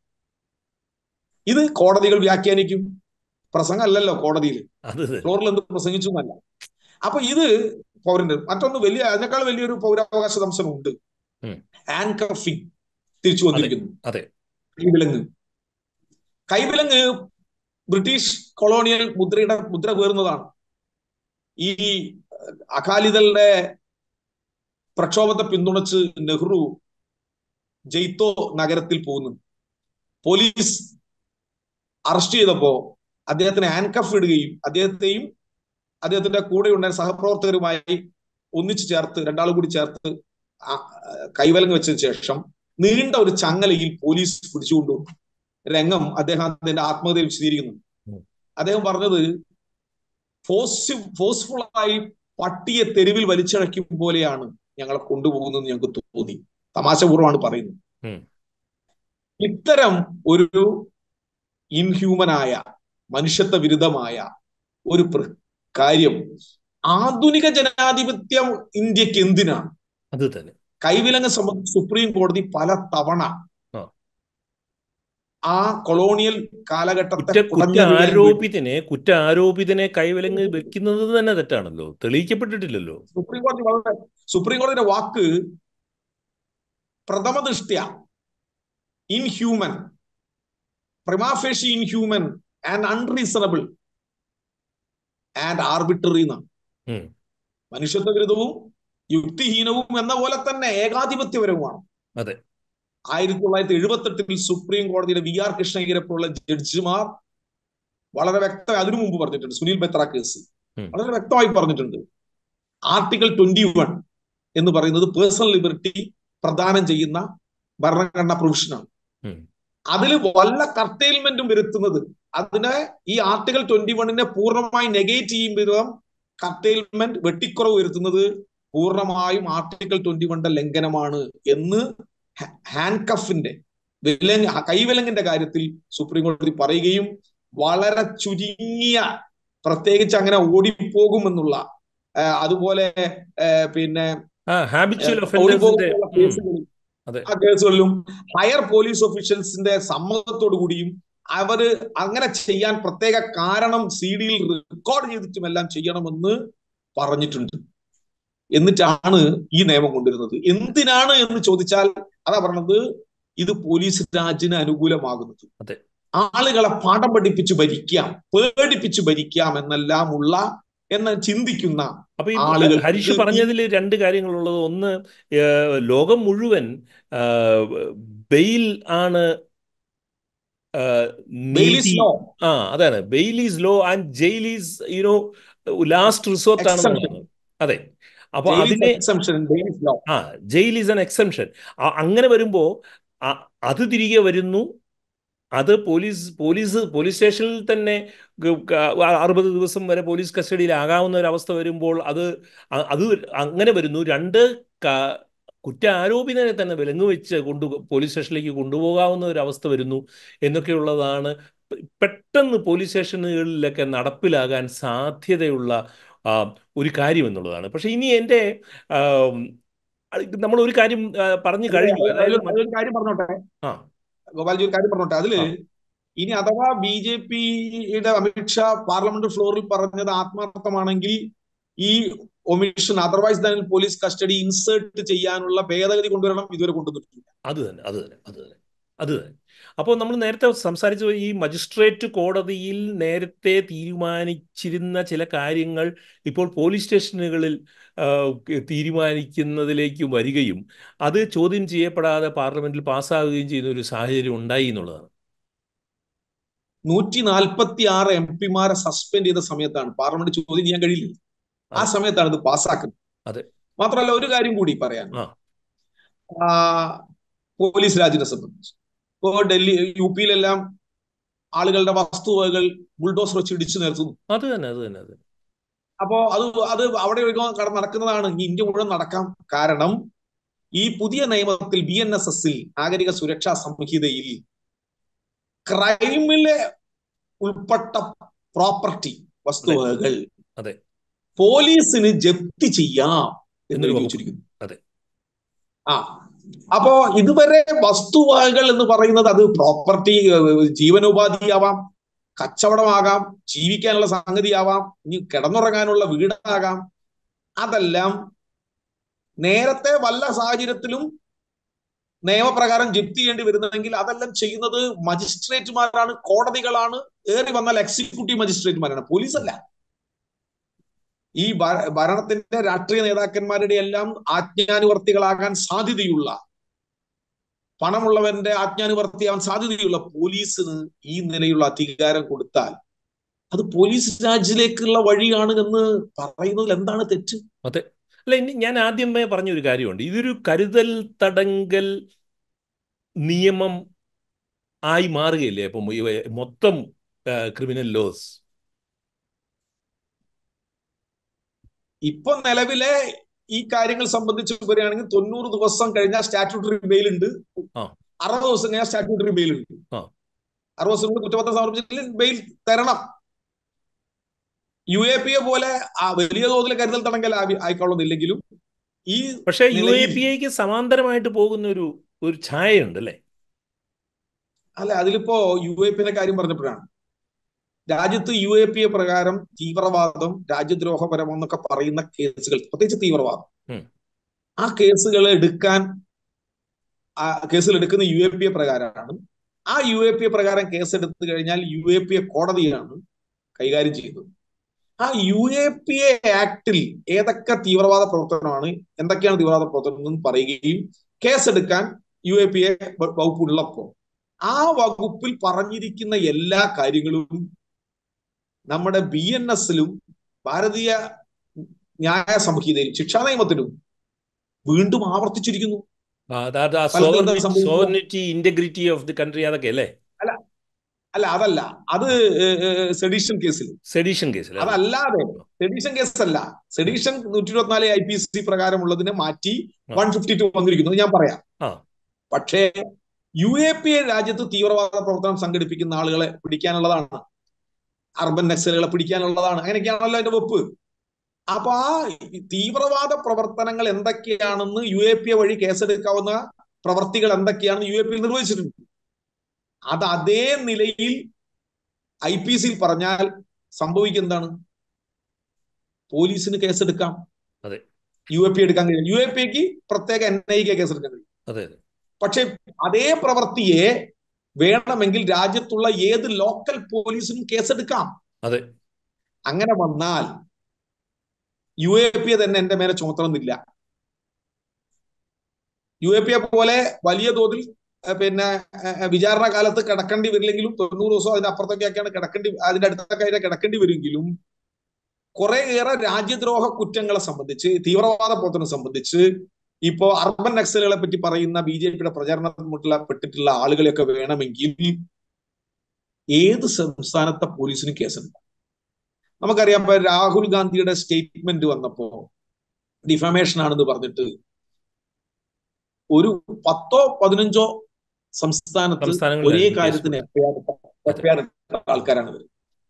ഇത് കോടതികൾ വ്യാഖ്യാനിക്കും പ്രസംഗം അല്ലല്ലോ കോടതിയിൽ ഫ്ലോറിൽ എന്ത് പ്രസംഗിച്ചു എന്നല്ല അപ്പൊ ഇത് പൗരന്റെ മറ്റൊന്ന് വലിയ അതിനേക്കാൾ വലിയൊരു പൗരാവകാശ ദംശനം ഉണ്ട് ആൻകർഫിംഗ് തിരിച്ചു വന്നിരിക്കുന്നു അതെ കൈവിലങ്ങ് കൈവിലങ്ങ് ബ്രിട്ടീഷ് കൊളോണിയൽ മുദ്രയുടെ മുദ്ര പേറുന്നതാണ് ഈ അകാലിദളുടെ പ്രക്ഷോഭത്തെ പിന്തുണച്ച് നെഹ്റു ജയ്ത്തോ നഗരത്തിൽ പോകുന്നു പോലീസ് അറസ്റ്റ് ചെയ്തപ്പോ അദ്ദേഹത്തിന് ഹാൻഡ്കഫ് ഇടുകയും അദ്ദേഹത്തെയും അദ്ദേഹത്തിന്റെ കൂടെ ഉണ്ടായ സഹപ്രവർത്തകരുമായി ഒന്നിച്ചു ചേർത്ത് രണ്ടാളും കൂടി ചേർത്ത് കൈവലങ്ങ് വെച്ചതിന് ശേഷം നീണ്ട ഒരു ചങ്ങലയിൽ പോലീസ് പിടിച്ചുകൊണ്ടുവന്നു രംഗം അദ്ദേഹം അതിന്റെ ആത്മകഥയിൽ വിശദീകരിക്കുന്നു അദ്ദേഹം പറഞ്ഞത് ഫോഴ്സ് ഫോഴ്സ്ഫുള്ളായി പട്ടിയെ തെരുവിൽ വലിച്ചഴക്കും പോലെയാണ് ഞങ്ങളെ കൊണ്ടുപോകുന്നത് ഞങ്ങൾക്ക് തോന്നി തമാശപൂർവ്വമാണ് പറയുന്നത് ഇത്തരം ഒരു ഇൻഹ്യൂമനായ മനുഷ്യത്വ വിരുദ്ധമായ ഒരു കാര്യം ആധുനിക ജനാധിപത്യം ഇന്ത്യക്ക് എന്തിനാണ് അത് തന്നെ കൈവിലങ്ങ് സംബന്ധിച്ച് സുപ്രീം കോടതി പല തവണ ആ കൊളോണിയൽ കാലഘട്ടത്തെ കുറ്റാരോപിതനെ കുറ്റാരോപിതനെ കൈവിലങ്ങ് വെക്കുന്നത് തന്നെ തെറ്റാണല്ലോ തെളിയിക്കപ്പെട്ടിട്ടില്ലല്ലോ സുപ്രീം കോടതി വളരെ സുപ്രീം കോടതിയുടെ വാക്ക് പ്രഥമ ദൃഷ്ട്യ inhuman prima facie inhuman and unreasonable and arbitrary എന്നാണ് മനുഷ്യത്വ വിരുദ്ധവും യുക്തിഹീനവും എന്ന പോലെ തന്നെ ഏകാധിപത്യപരവുമാണ് അതെ ആയിരത്തി തൊള്ളായിരത്തി എഴുപത്തെട്ടിൽ സുപ്രീം കോടതിയുടെ വി ആർ കൃഷ്ണയ്യരെ പോലുള്ള ജഡ്ജിമാർ വളരെ വ്യക്തമായി അതിനു മുമ്പ് പറഞ്ഞിട്ടുണ്ട് സുനിൽ ബെത്ര കേസ് വളരെ വ്യക്തമായി പറഞ്ഞിട്ടുണ്ട് ആർട്ടിക്കിൾ ട്വന്റി വൺ എന്ന് പറയുന്നത് പേഴ്സണൽ ലിബർട്ടി പ്രദാനം ചെയ്യുന്ന ഭരണഘടനാ പ്രൊവിഷനാണ് അതിൽ വല്ല കർട്ടൈൽമെന്റും വരുത്തുന്നത് അതിനെ ഈ ആർട്ടിക്കിൾ ട്വന്റി വണ്ണിനെ പൂർണ്ണമായി നെഗേറ്റ് ചെയ്യും വിധം കർട്ടൈൽമെന്റ് വെട്ടിക്കുറവ് വരുത്തുന്നത് പൂർണ്ണമായും ആർട്ടിക്കിൾ ട്വന്റി വണ്ണിന്റെ ലംഘനമാണ് എന്ന് ഹാൻഡ് കഫിന്റെ വിലങ്ങ് കൈവിലങ്ങിന്റെ കാര്യത്തിൽ സുപ്രീം കോടതി പറയുകയും വളരെ ചുരുങ്ങിയ പ്രത്യേകിച്ച് അങ്ങനെ ഓടിപ്പോകുമെന്നുള്ള അതുപോലെ പിന്നെ ആ കേസുകളിലും ഹയർ പോലീസ് ഓഫീഷ്യൽസിന്റെ സമ്മതത്തോടു കൂടിയും അവര് അങ്ങനെ ചെയ്യാൻ പ്രത്യേക കാരണം സി ഡിയിൽ റെക്കോർഡ് ചെയ്തിട്ടും എല്ലാം ചെയ്യണമെന്ന് പറഞ്ഞിട്ടുണ്ട് എന്നിട്ടാണ് ഈ നിയമം കൊണ്ടുവരുന്നത് എന്തിനാണ് എന്ന് ചോദിച്ചാൽ അതാ പറഞ്ഞത് ഇത് പോലീസ് രാജിന് അനുകൂലമാകുന്നത് ആളുകളെ പാഠം പഠിപ്പിച്ച് ഭരിക്കാം പേടിപ്പിച്ച് ഭരിക്കാം എന്നെല്ലാം ഉള്ള എന്ന് ചിന്തിക്കുന്ന അപ്പൊ ഈ ഹരീഷ് പറഞ്ഞതിൽ രണ്ട് കാര്യങ്ങളുള്ളത് ഒന്ന് ലോകം മുഴുവൻ ബെയിൽ ആണ് ആ അതാണ് bail is law and jail is you know last resort ആണ് അതെ അപ്പൊ അതിനെ ആ ജയിൽ ഈസ് ആൻ എക്സംഷൻ അങ്ങനെ വരുമ്പോ അത് തിരികെ വരുന്നു അത് പോലീസ് പോലീസ് പോലീസ് സ്റ്റേഷനിൽ തന്നെ അറുപത് ദിവസം വരെ പോലീസ് കസ്റ്റഡിയിലാകാവുന്ന ഒരു അവസ്ഥ വരുമ്പോൾ അത് അത് അങ്ങനെ വരുന്നു രണ്ട് കുറ്റാരോപിതനെ തന്നെ വിലങ്ങ് വെച്ച് കൊണ്ടു പോലീസ് സ്റ്റേഷനിലേക്ക് കൊണ്ടുപോകാവുന്ന ഒരു അവസ്ഥ വരുന്നു എന്നൊക്കെയുള്ളതാണ് പെട്ടെന്ന് പോലീസ് സ്റ്റേഷനുകളിലൊക്കെ നടപ്പിലാകാൻ സാധ്യതയുള്ള ഒരു കാര്യം എന്നുള്ളതാണ് പക്ഷെ ഇനി എൻ്റെ നമ്മൾ ഒരു കാര്യം പറഞ്ഞു കഴിഞ്ഞു അതായത് കാര്യം പറഞ്ഞോട്ടെ ആ ഗോപാൽജി ഒരു കാര്യം പറഞ്ഞോട്ടെ അതില് ഇനി അഥവാ ബി ജെ പിയുടെ അമിത്ഷാ പാർലമെന്റ് ഫ്ലോറിൽ പറഞ്ഞത് ആത്മാർത്ഥമാണെങ്കിൽ ഈ omission otherwise than police custody insert ചെയ്യാനുള്ള ഭേദഗതി കൊണ്ടുവരണം ഇതുവരെ കൊണ്ടുവന്നിട്ടില്ല അത് തന്നെ അത് തന്നെ അത് തന്നെ അത് തന്നെ അപ്പോൾ നമ്മൾ നേരത്തെ സംസാരിച്ച ഈ മജിസ്ട്രേറ്റ് കോടതിയിൽ നേരത്തെ തീരുമാനിച്ചിരുന്ന ചില കാര്യങ്ങൾ ഇപ്പോൾ പോലീസ് സ്റ്റേഷനുകളിൽ തീരുമാനിക്കുന്നതിലേക്ക് വരികയും അത് ചോദ്യം ചെയ്യപ്പെടാതെ പാർലമെന്റിൽ പാസ്സാകുകയും ചെയ്യുന്ന ഒരു സാഹചര്യം ഉണ്ടായി എന്നുള്ളതാണ് നൂറ്റി നാൽപ്പത്തി ആറ് എം പിമാരെ സസ്പെൻഡ് ചെയ്ത സമയത്താണ് പാർലമെന്റ് ചോദ്യം ചെയ്യാൻ കഴിയില്ല ആ സമയത്താണ് ഇത് പാസ്സാക്കുന്നത് അതെ മാത്രമല്ല ഒരു കാര്യം കൂടി പറയാൻ പോലീസ് രാജിനെ സംബന്ധിച്ച് ഇപ്പോ ഡൽഹി യു പിയിലെല്ലാം ആളുകളുടെ വസ്തുവകകൾ ബുൾഡോസർ വെച്ച് ഇടിച്ചു നിർത്തുന്നു അത് തന്നെ അത് തന്നെ അത് അപ്പോ അത് അത് അവിടെ നടക്കുന്നതാണ് ഈ ഇന്ത്യ മുഴുവൻ നടക്കാം കാരണം ഈ പുതിയ നിയമത്തിൽ ബി എൻ എസ് എസിൽ നാഗരിക സുരക്ഷാ സംഹിതയിൽ ക്രൈമിലെ ഉൾപ്പെട്ട പ്രോപ്പർട്ടി വസ്തുവകകൾ അതെ പോലീസിന് ജപ്തി ചെയ്യാം എന്ന് ചോദിച്ചിരിക്കുന്നു അതെ ആ അപ്പോ ഇതുവരെ വസ്തുവകകൾ എന്ന് പറയുന്നത് അത് പ്രോപ്പർട്ടി ജീവനോപാധിയാവാം കച്ചവടമാകാം ജീവിക്കാനുള്ള സംഗതിയാവാം ഇനി കിടന്നുറങ്ങാനുള്ള വീടാകാം അതെല്ലാം നേരത്തെ വല്ല സാഹചര്യത്തിലും നിയമപ്രകാരം ജപ്തി ചെയ്യേണ്ടി വരുന്നതെങ്കിൽ അതെല്ലാം ചെയ്യുന്നത് മജിസ്ട്രേറ്റുമാരാണ് കോടതികളാണ് ഏറി വന്നാൽ എക്സിക്യൂട്ടീവ് മജിസ്ട്രേറ്റുമാരാണ് പോലീസ് അല്ല ഈ ഭരണത്തിന്റെ രാഷ്ട്രീയ നേതാക്കന്മാരുടെ എല്ലാം ആജ്ഞാനുവർത്തികളാകാൻ സാധ്യതയുള്ള പണമുള്ളവന്റെ ആജ്ഞാനുവർത്തിയാവാൻ സാധ്യതയുള്ള പോലീസിന് ഈ നിലയുള്ള അധികാരം കൊടുത്താൽ അത് പോലീസ് രാജിലേക്കുള്ള വഴിയാണ് എന്ന് പറയുന്നതിൽ എന്താണ് തെറ്റ് അതെ അല്ല ഇനി ഞാൻ ആദ്യമേ പറഞ്ഞ ഒരു കാര്യമുണ്ട് ഇതൊരു കരുതൽ തടങ്കൽ നിയമം ആയി മാറുകയില്ലേ അപ്പം മൊത്തം ക്രിമിനൽ ലോസ് ഇപ്പൊ നിലവിലെ ഈ കാര്യങ്ങൾ സംബന്ധിച്ച് പറയുകയാണെങ്കിൽ തൊണ്ണൂറ് ദിവസം കഴിഞ്ഞാൽ സ്റ്റാറ്റ്യൂട്ടറി ബെയിൽ ഉണ്ട് അറുപത് ദിവസം കഴിഞ്ഞാൽ സ്റ്റാറ്റ്യൂട്ടറി ബെയിൽ ഉണ്ട് അറുപത് ദിവസം കൊണ്ട് കുറ്റപത്രം സമർപ്പിച്ചില്ലെങ്കിൽ ബെയിൽ തരണം യു എ പി എ പോലെ വലിയ തോതിൽ കരുതൽ തടങ്കൽ ആയിക്കൊള്ളുന്നില്ലെങ്കിലും ഈ പക്ഷേ യു എ പി ഐക്ക് സമാന്തരമായിട്ട് പോകുന്ന ഒരു ഒരു ഛായയുണ്ട് അല്ലേ അല്ല അതിലിപ്പോ യു എ പിന്റെ കാര്യം പറഞ്ഞപ്പോഴാണ് രാജ്യത്ത് യു എ പി എ പ്രകാരം തീവ്രവാദം രാജ്യദ്രോഹപരം എന്നൊക്കെ പറയുന്ന കേസുകൾ പ്രത്യേകിച്ച് തീവ്രവാദം ആ കേസുകൾ എടുക്കാൻ ആ കേസുകൾ എടുക്കുന്ന യു എ പി എ പ്രകാരമാണ് ആ യു എ പി എ പ്രകാരം കേസ് എടുത്തു കഴിഞ്ഞാൽ യു എ പി എ കോടതിയാണ് കൈകാര്യം ചെയ്യുന്നത് ആ യു എ പി എ ആക്ടിൽ ഏതൊക്കെ തീവ്രവാദ പ്രവർത്തനമാണ് എന്തൊക്കെയാണ് തീവ്രവാദ പ്രവർത്തനം എന്ന് പറയുകയും കേസെടുക്കാൻ യു എ പി എ വകുപ്പ് ഉള്ളപ്പോൾ ആ വകുപ്പിൽ പറഞ്ഞിരിക്കുന്ന എല്ലാ കാര്യങ്ങളും നമ്മുടെ ബി എൻ എസിലും ഭാരതീയ ന്യായ സംഹിതയിലും ശിക്ഷാ നിയമത്തിലും വീണ്ടും ആവർത്തിച്ചിരിക്കുന്നു ഇന്റഗ്രിറ്റി ഓഫ് ദി കൺട്രി അതൊക്കെ അല്ലേ അല്ല അല്ല അതല്ല അത് സെഡീഷൻ കേസിൽ സെഡീഷൻ കേസിൽ അതല്ലാതെ സെഡീഷൻ കേസ് അല്ല സെഡീഷൻ നൂറ്റി ഇരുപത്തിനാല് ഐ പി സി പ്രകാരമുള്ളതിനെ മാറ്റി വൺ ഫിഫ്റ്റി ടു വന്നിരിക്കുന്നത് ഞാൻ പറയാം പക്ഷേ യു എ പി എ രാജ്യത്ത് തീവ്രവാദ പ്രവർത്തനം സംഘടിപ്പിക്കുന്ന ആളുകളെ പിടിക്കാനുള്ളതാണ് അർബൻ നക്സലുകളെ പിടിക്കാനുള്ളതാണ് അങ്ങനെയൊക്കെയാണല്ലോ അതിന്റെ വെപ്പ് അപ്പൊ ആ തീവ്രവാദ പ്രവർത്തനങ്ങൾ എന്തൊക്കെയാണെന്ന് യു എ പി എ വഴി കേസെടുക്കാവുന്ന പ്രവർത്തികൾ എന്തൊക്കെയാണെന്ന് യു എ പി നിർവഹിച്ചിട്ടുണ്ട് അത് അതേ നിലയിൽ ഐ പി സിയിൽ പറഞ്ഞാൽ സംഭവിക്കുന്നതാണ് പോലീസിന് കേസെടുക്കാം യു എ പി എടുക്കാൻ കഴിയും യു എ പിക്ക് പ്രത്യേക എൻ ഐക്ക് കേസെടുക്കാൻ കഴിയും പക്ഷെ അതേ പ്രവൃത്തിയെ വേണമെങ്കിൽ രാജ്യത്തുള്ള ഏത് ലോക്കൽ പോലീസിനും കേസെടുക്കാം അതെ അങ്ങനെ വന്നാൽ യു എ പി തന്നെ എന്റെ മേലെ ചുമത്തണമെന്നില്ല യു എ പി പോലെ വലിയ തോതിൽ പിന്നെ വിചാരണ കാലത്ത് കിടക്കേണ്ടി വരില്ലെങ്കിലും തൊണ്ണൂറ് ദിവസം അതിന്റെ അപ്പുറത്തൊക്കെയൊക്കെയാണ് കിടക്കേണ്ടി അതിന്റെ അടുത്തൊക്കെ അതിനെ കിടക്കേണ്ടി വരുമെങ്കിലും കുറേയേറെ രാജ്യദ്രോഹ കുറ്റങ്ങളെ സംബന്ധിച്ച് തീവ്രവാദ പ്രവർത്തനം സംബന്ധിച്ച് ഇപ്പോ അർബൻ നക്സലുകളെ പറ്റി പറയുന്ന ബി ജെ പിയുടെ പ്രചാരണത്തിലുള്ള പെട്ടിട്ടുള്ള ആളുകളെയൊക്കെ വേണമെങ്കിൽ ഏത് സംസ്ഥാനത്തെ പോലീസിനും കേസുണ്ട് നമുക്കറിയാം ഇപ്പൊ രാഹുൽ ഗാന്ധിയുടെ സ്റ്റേറ്റ്മെന്റ് വന്നപ്പോ ഡിഫമേഷൻ ആണെന്ന് പറഞ്ഞിട്ട് ഒരു പത്തോ പതിനഞ്ചോ സംസ്ഥാനത്ത് ഒരേ കാര്യത്തിന് എഫ്ഐആർ ആൾക്കാരാണ് ഇവർ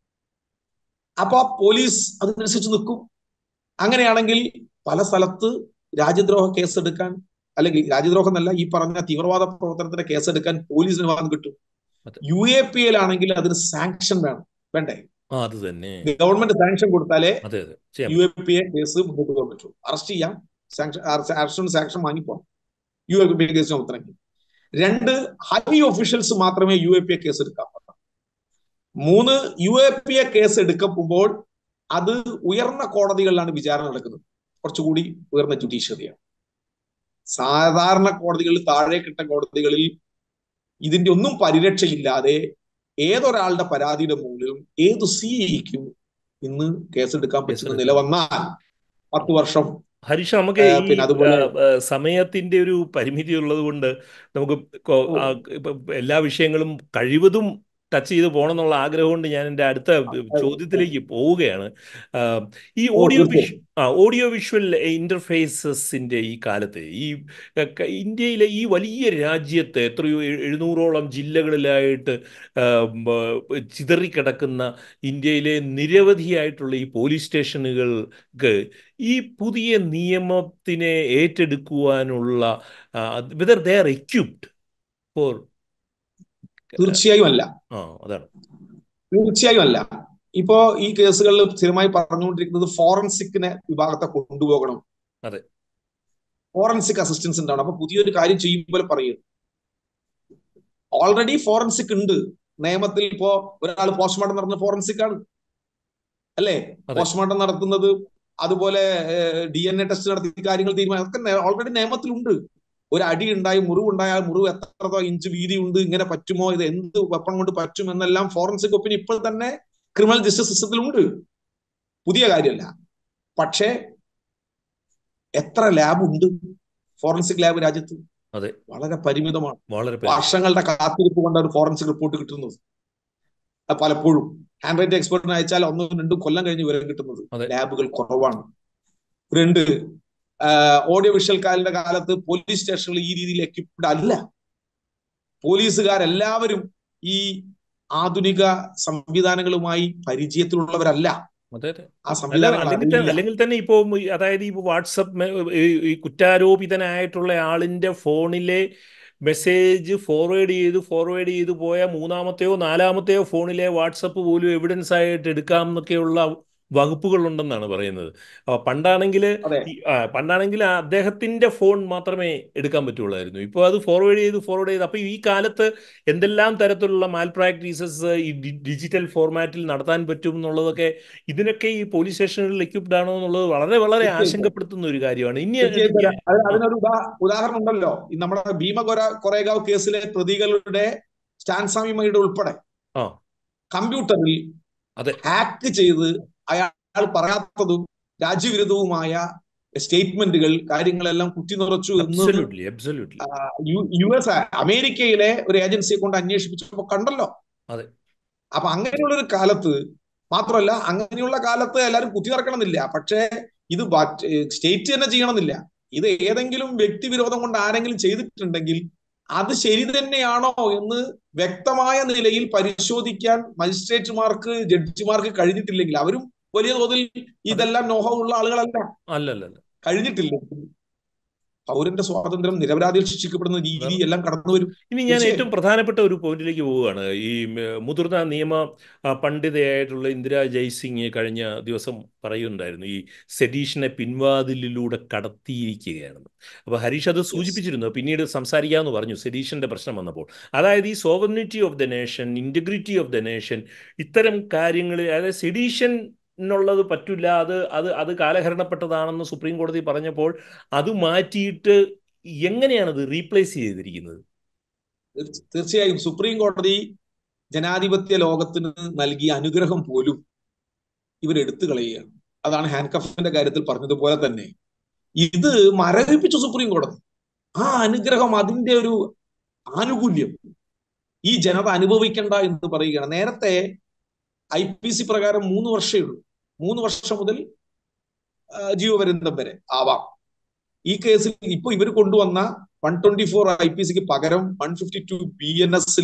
അപ്പൊ പോലീസ് അതിനനുസരിച്ച് നിൽക്കും അങ്ങനെയാണെങ്കിൽ പല സ്ഥലത്ത് രാജ്യദ്രോഹ കേസെടുക്കാൻ അല്ലെങ്കിൽ രാജ്യദ്രോഹം എന്നല്ല ഈ പറഞ്ഞ തീവ്രവാദ പ്രവർത്തനത്തിന്റെ കേസെടുക്കാൻ പോലീസിന് ഭാഗം കിട്ടും യു എ പി എയിലാണെങ്കിൽ അതിന് സാങ്ഷൻ വേണം വേണ്ടേ അത് തന്നെ ഗവൺമെന്റ് സാങ്ഷൻ കൊടുത്താലേ U A P A case മുന്നോട്ട് പോകാൻ പറ്റൂ അറസ്റ്റ് ചെയ്യാം സാങ്ഷൻ അറസ്റ്റ് സാങ്ഷൻ വാങ്ങിപ്പോണം U A P A case ചുമത്തണമെങ്കിൽ രണ്ട് ഹൈ ഒഫീഷ്യൽസ് മാത്രമേ U A P A case എടുക്കാൻ പാടുള്ളൂ മൂന്ന് U A P A case എടുക്കുമ്പോൾ അത് ഉയർന്ന കോടതികളിലാണ് വിചാരണ നടക്കുന്നത് കുറച്ചുകൂടി ഉയർന്ന ജുഡീഷ്യറിയാണ് സാധാരണ കോടതികളിൽ താഴെ കിട്ട കോടതികളിൽ ഇതിന്റെ ഒന്നും പരിരക്ഷയില്ലാതെ ഏതൊരാളുടെ പരാതിയുടെ മൂലം ഏത് സി ഐക്കും ഇന്ന് കേസെടുക്കാൻ പറ്റുന്ന നില വന്നാൽ പത്ത് വർഷം ഹരീഷ് നമുക്ക് ഈ സമയത്തിന്റെ ഒരു പരിമിതി ഉള്ളത് കൊണ്ട് നമുക്ക് എല്ലാ വിഷയങ്ങളും കഴിവതും ടച്ച് ചെയ്ത് പോകണം എന്നുള്ള ആഗ്രഹം കൊണ്ട് ഞാൻ എൻ്റെ അടുത്ത ചോദ്യത്തിലേക്ക് പോവുകയാണ് ഈ ഓഡിയോ വിഷ് ആ ഓഡിയോ വിഷ്വൽ ഇൻ്റർഫേസസിൻ്റെ ഈ കാലത്ത് ഈ ഇന്ത്യയിലെ ഈ വലിയ രാജ്യത്ത് എത്രയോ എഴുന്നൂറോളം ജില്ലകളിലായിട്ട് ചിതറിക്കിടക്കുന്ന ഇന്ത്യയിലെ നിരവധിയായിട്ടുള്ള ഈ പോലീസ് സ്റ്റേഷനുകൾക്ക് ഈ പുതിയ നിയമത്തിനെ ഏറ്റെടുക്കുവാനുള്ള whether they are equipped for തീർച്ചയായും അല്ല അതാണ് തീർച്ചയായും അല്ല ഇപ്പോ ഈ കേസുകളിൽ സ്ഥിരമായി പറഞ്ഞുകൊണ്ടിരിക്കുന്നത് ഫോറൻസിക്കിനെ വിഭാഗത്തെ കൊണ്ടുപോകണം അതെ ഫോറൻസിക് അസിസ്റ്റൻസ് ഉണ്ടാവണം അപ്പൊ പുതിയൊരു കാര്യം ചെയ്യുമ്പോൾ പറയും ഓൾറെഡി ഫോറൻസിക് ഉണ്ട് നിയമത്തിൽ ഇപ്പോ ഒരാൾ പോസ്റ്റ്മോർട്ടം നടന്ന ഫോറൻസിക് ആണ് അല്ലേ പോസ്റ്റ്മോർട്ടം നടത്തുന്നത് അതുപോലെ ഡി എൻ എ ടെസ്റ്റ് നടത്തി കാര്യങ്ങൾ തീരുമാനം അതൊക്കെ ഓൾറെഡി നിയമത്തിലുണ്ട് ഒരു അടി ഉണ്ടായി മുറിവുണ്ടായാൽ മുറിവ് എത്ര ഇഞ്ച് വീതി ഉണ്ട് ഇങ്ങനെ പറ്റുമോ ഇത് എന്ത് വെപ്പൺ കൊണ്ട് പറ്റും എന്നെല്ലാം ഫോറൻസിക് ഒപ്പീനിയൻ ഇപ്പോൾ തന്നെ ക്രിമിനൽ ജസ്റ്റിസ് സിസ്റ്റത്തിലുണ്ട് പുതിയ കാര്യമല്ല പക്ഷേ എത്ര ലാബ് ഉണ്ട് ഫോറൻസിക് ലാബ് രാജ്യത്ത് അതെ വളരെ പരിമിതമാണ് വളരെ വർഷങ്ങളുടെ കാത്തിരിപ്പ് കൊണ്ടാണ് ഫോറൻസിക് റിപ്പോർട്ട് കിട്ടുന്നത് പലപ്പോഴും ഹാൻഡ് റൈറ്റ് എക്സ്പെർട്ടിന് അയച്ചാൽ ഒന്നും രണ്ടും കൊല്ലം കഴിഞ്ഞ് വിവരം കിട്ടുന്നത് ലാബുകൾ കുറവാണ് രണ്ട് ഓഡിയോ വിഷ്വൽ കാലിന്റെ കാലത്ത് പോലീസ് സ്റ്റേഷനുകൾ ഈ രീതിയിൽ എക്യുപ്ഡ് അല്ല പോലീസുകാരെല്ലാവരും ഈ ആധുനിക സംവിധാനങ്ങളുമായി പരിചയത്തിലുള്ളവരല്ല ആ അല്ലെങ്കിൽ അല്ലെങ്കിൽ തന്നെ ഇപ്പോ അതായത് ഈ വാട്സപ്പ് ഈ കുറ്റാരോപിതനായിട്ടുള്ള ആളിന്റെ ഫോണിലെ മെസ്സേജ് ഫോർവേഡ് ചെയ്ത് ഫോർവേഡ് ചെയ്ത് പോയ മൂന്നാമത്തെയോ നാലാമത്തെയോ ഫോണിലെ വാട്സപ്പ് പോലും എവിഡൻസ് ആയിട്ട് എടുക്കാം എന്നൊക്കെയുള്ള വകുപ്പുകളുണ്ടെന്നാണ് പറയുന്നത് പണ്ടാണെങ്കിൽ പണ്ടാണെങ്കിൽ അദ്ദേഹത്തിന്റെ ഫോൺ മാത്രമേ എടുക്കാൻ പറ്റുള്ളായിരുന്നു ഇപ്പോൾ അത് ഫോർവേഡ് ചെയ്ത് ഫോർവേഡ് ചെയ്ത് അപ്പോൾ ഈ കാലത്ത് എന്തെല്ലാം തരത്തിലുള്ള മാൽ പ്രാക്ടീസസ് ഈ ഡിജിറ്റൽ ഫോർമാറ്റിൽ നടത്താൻ പറ്റും എന്നുള്ളതൊക്കെ ഇതിനൊക്കെ ഈ പോലീസ് സ്റ്റേഷനുകളിൽ എക്യുപ്ഡ് ആണോ എന്നുള്ളത് വളരെ വളരെ ആശങ്കപ്പെടുത്തുന്ന ഒരു കാര്യമാണ് ഇനി അതിനൊരു ഉദാഹരണം ഉണ്ടല്ലോ നമ്മുടെ ഭീമ കൊറേഗാവ് കേസിലെ പ്രതികളുടെ സ്റ്റാൻസാമിമയുടെ ഉൾപ്പെടെ കമ്പ്യൂട്ടറിൽ ഹാക്ക് ചെയ്ത് അയാൾ പറയാത്തതും രാജ്യവിരുദ്ധവുമായ സ്റ്റേറ്റ്മെന്റുകൾ കാര്യങ്ങളെല്ലാം കുത്തി നിറച്ചു എന്ന് യു എസ് അമേരിക്കയിലെ ഒരു ഏജൻസിയെ കൊണ്ട് അന്വേഷിപ്പിച്ചപ്പോ കണ്ടല്ലോ അപ്പൊ അങ്ങനെയുള്ള ഒരു കാലത്ത് മാത്രമല്ല അങ്ങനെയുള്ള കാലത്ത് എല്ലാവരും കുത്തി നിറക്കണമെന്നില്ല പക്ഷേ ഇത് സ്റ്റേറ്റ് തന്നെ ചെയ്യണമെന്നില്ല ഇത് ഏതെങ്കിലും വ്യക്തിവിരോധം കൊണ്ട് ആരെങ്കിലും ചെയ്തിട്ടുണ്ടെങ്കിൽ അത് ശരി തന്നെയാണോ എന്ന് വ്യക്തമായ നിലയിൽ പരിശോധിക്കാൻ മജിസ്ട്രേറ്റുമാർക്ക് ജഡ്ജിമാർക്ക് കഴിഞ്ഞിട്ടില്ലെങ്കിൽ അവരും വലിയ തോതിൽ ഇതെല്ലാം നോഹ ഉള്ള ആളുകളല്ല അല്ലല്ല കഴിഞ്ഞിട്ടില്ല പൗരന്റെ സ്വാതന്ത്ര്യം നിരപരാധികൾ ശിക്ഷിക്കപ്പെടുന്ന രീതി എല്ലാം കടന്നു വരും ഇനി ഞാൻ ഏറ്റവും പ്രധാനപ്പെട്ട ഒരു പോയിന്റിലേക്ക് പോവുകയാണ് ഈ മുതിർന്ന നിയമ പണ്ഡിതയായിട്ടുള്ള ഇന്ദിരാ ജയ്സിംഗ് കഴിഞ്ഞ ദിവസം പറയുന്നുണ്ടായിരുന്നു ഈ സെഡീഷനെ പിൻവാതിലിലൂടെ കടത്തിയിരിക്കുകയാണെന്ന് അപ്പോൾ ഹരീഷ് അത് സൂചിപ്പിച്ചിരുന്നു പിന്നീട് സംസാരിക്കാമെന്ന് പറഞ്ഞു സെഡീഷന്റെ പ്രശ്നം വന്നപ്പോൾ അതായത് ഈ sovereignty of the nation integrity of the nation ഇത്തരം കാര്യങ്ങളിൽ അതായത് സെഡീഷൻ എന്നുള്ളത് പറ്റില്ല അത് അത് അത് കാലഹരണപ്പെട്ടതാണെന്ന് സുപ്രീം കോടതി പറഞ്ഞപ്പോൾ അത് മാറ്റിയിട്ട് എങ്ങനെയാണത് റീപ്ലേസ് ചെയ്തിരിക്കുന്നത് തീർച്ചയായും സുപ്രീം കോടതി ജനാധിപത്യ ലോകത്തിന് നൽകിയ അനുഗ്രഹം പോലും ഇവരെടുത്തു കളയുകയാണ് അതാണ് ഹാൻഡ്കഫിന്റെ കാര്യത്തിൽ പറഞ്ഞതുപോലെ തന്നെ ഇത് മരവിപ്പിച്ചു സുപ്രീം കോടതി ആ അനുഗ്രഹം അതിന്റെ ഒരു ആനുകൂല്യം ഈ ജനത അനുഭവിക്കണ്ട എന്ന് പറയുകയാണ് നേരത്തെ ഐ പി സി പ്രകാരം മൂന്ന് വർഷമേ ഉള്ളൂ മൂന്ന് വർഷം മുതൽ ജീവപര്യന്തം വരെ ആവാം ഈ കേസിൽ ഇപ്പൊ ഇവർ കൊണ്ടുവന്ന one twenty four I P സിക്ക് പകരം one fifty two B N എസിൽ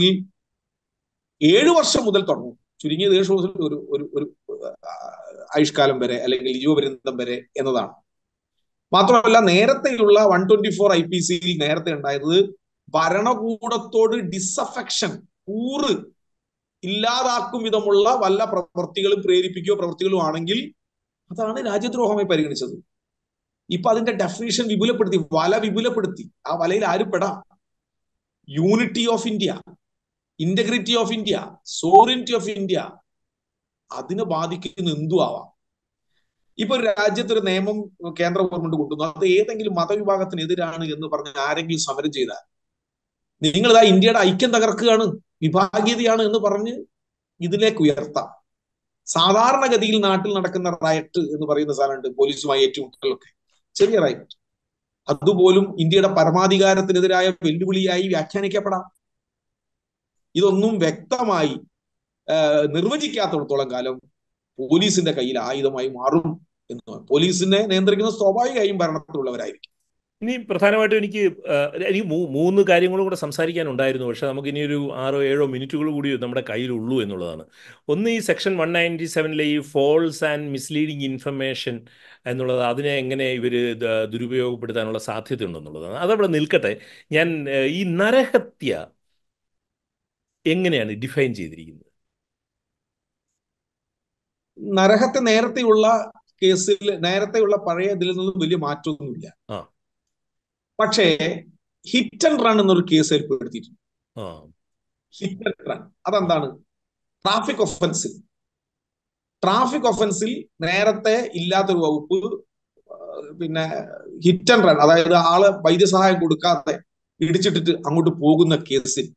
ഏഴു വർഷം മുതൽ തുടങ്ങും ചുരുങ്ങിയത് ഏഴ് വർഷം ഒരു ഒരു ഒരു ആയുഷ്കാലം വരെ അല്ലെങ്കിൽ ജീവപര്യന്തം വരെ എന്നതാണ് മാത്രമല്ല നേരത്തെയുള്ള one twenty four I P സിയിൽ നേരത്തെ ഉണ്ടായത് ഭരണകൂടത്തോട് ഡിസഫെക്ഷൻ കൂറ് ഇല്ലാതാക്കും വിധമുള്ള വല്ല പ്രവൃത്തികളും പ്രേരിപ്പിക്കുകയോ പ്രവൃത്തികളോ ആണെങ്കിൽ അതാണ് രാജ്യദ്രോഹമായി പരിഗണിച്ചത് ഇപ്പൊ അതിന്റെ ഡെഫിനേഷൻ വിപുലപ്പെടുത്തി വല വിപുലപ്പെടുത്തി ആ വലയിൽ ആരും പെടാം unity of India integrity of India sovereignty of India അതിനെ ബാധിക്കുന്ന എന്തു ആവാം ഇപ്പൊ ഒരു രാജ്യത്ത് ഒരു നിയമം കേന്ദ്ര ഗവൺമെന്റ് കൊണ്ടുവന്നു അത് ഏതെങ്കിലും മതവിഭാഗത്തിനെതിരാണ് എന്ന് പറഞ്ഞ് ആരെങ്കിലും സമരം ചെയ്താൽ നിങ്ങൾ ഇതാ ഇന്ത്യയുടെ ഐക്യം തകർക്കുകയാണ് വിഭാഗീയതയാണ് എന്ന് പറഞ്ഞ് ഇതിലേക്ക് ഉയർത്താം സാധാരണഗതിയിൽ നാട്ടിൽ നടക്കുന്ന റയറ്റ് എന്ന് പറയുന്ന സാധനമുണ്ട് പോലീസുമായി ഏറ്റുമുട്ടലൊക്കെ ചെറിയ റൈറ്റ് അതുപോലും ഇന്ത്യയുടെ പരമാധികാരത്തിനെതിരായ വെല്ലുവിളിയായി വ്യാഖ്യാനിക്കപ്പെടാം ഇതൊന്നും വ്യക്തമായി നിർവചിക്കാത്തിടത്തോളം കാലം പോലീസിന്റെ കയ്യിൽ ആയുധമായി മാറും എന്ന് പോലീസിനെ നിയന്ത്രിക്കുന്ന സ്വാഭാവികമായും ഭരണത്തിലുള്ളവരായിരിക്കും ഇനി പ്രധാനമായിട്ടും എനിക്ക് എനിക്ക് മൂന്ന് കാര്യങ്ങളും കൂടെ സംസാരിക്കാനുണ്ടായിരുന്നു പക്ഷെ നമുക്ക് ഇനി ഒരു ആറോ ഏഴോ മിനിറ്റുകൾ കൂടി നമ്മുടെ കയ്യിലുള്ളൂ എന്നുള്ളതാണ് ഒന്ന് ഈ സെക്ഷൻ വൺ നയൻറ്റി സെവനിലെ ഈ ഫോൾസ് ആൻഡ് മിസ്ലീഡിങ് ഇൻഫർമേഷൻ എന്നുള്ളത് അതിനെ എങ്ങനെ ഇവർ ദുരുപയോഗപ്പെടുത്താനുള്ള സാധ്യത ഉണ്ടെന്നുള്ളതാണ് അതവിടെ നിൽക്കട്ടെ ഞാൻ ഈ നരഹത്യ എങ്ങനെയാണ് ഡിഫൈൻ ചെയ്തിരിക്കുന്നത് നരഹത്യ നേരത്തെയുള്ള കേസിൽ നേരത്തെയുള്ള പഴയ ഇതിൽ നിന്നും വലിയ മാറ്റമൊന്നുമില്ല പക്ഷേ ഹിറ്റ് ആൻഡ് റൺ എന്നൊരു കേസ് ഏർപ്പെടുത്തിയിട്ടുണ്ട് ഹിറ്റ് ആൻഡ് റൺ അതെന്താണ് ട്രാഫിക് ഒഫൻസിൽ ട്രാഫിക് ഒഫൻസിൽ നേരത്തെ ഇല്ലാത്തൊരു വകുപ്പ് പിന്നെ ഹിറ്റ് ആൻഡ് റൺ അതായത് ആള് വൈദ്യസഹായം കൊടുക്കാതെ ഇടിച്ചിട്ടിട്ട് അങ്ങോട്ട് പോകുന്ന കേസിൽ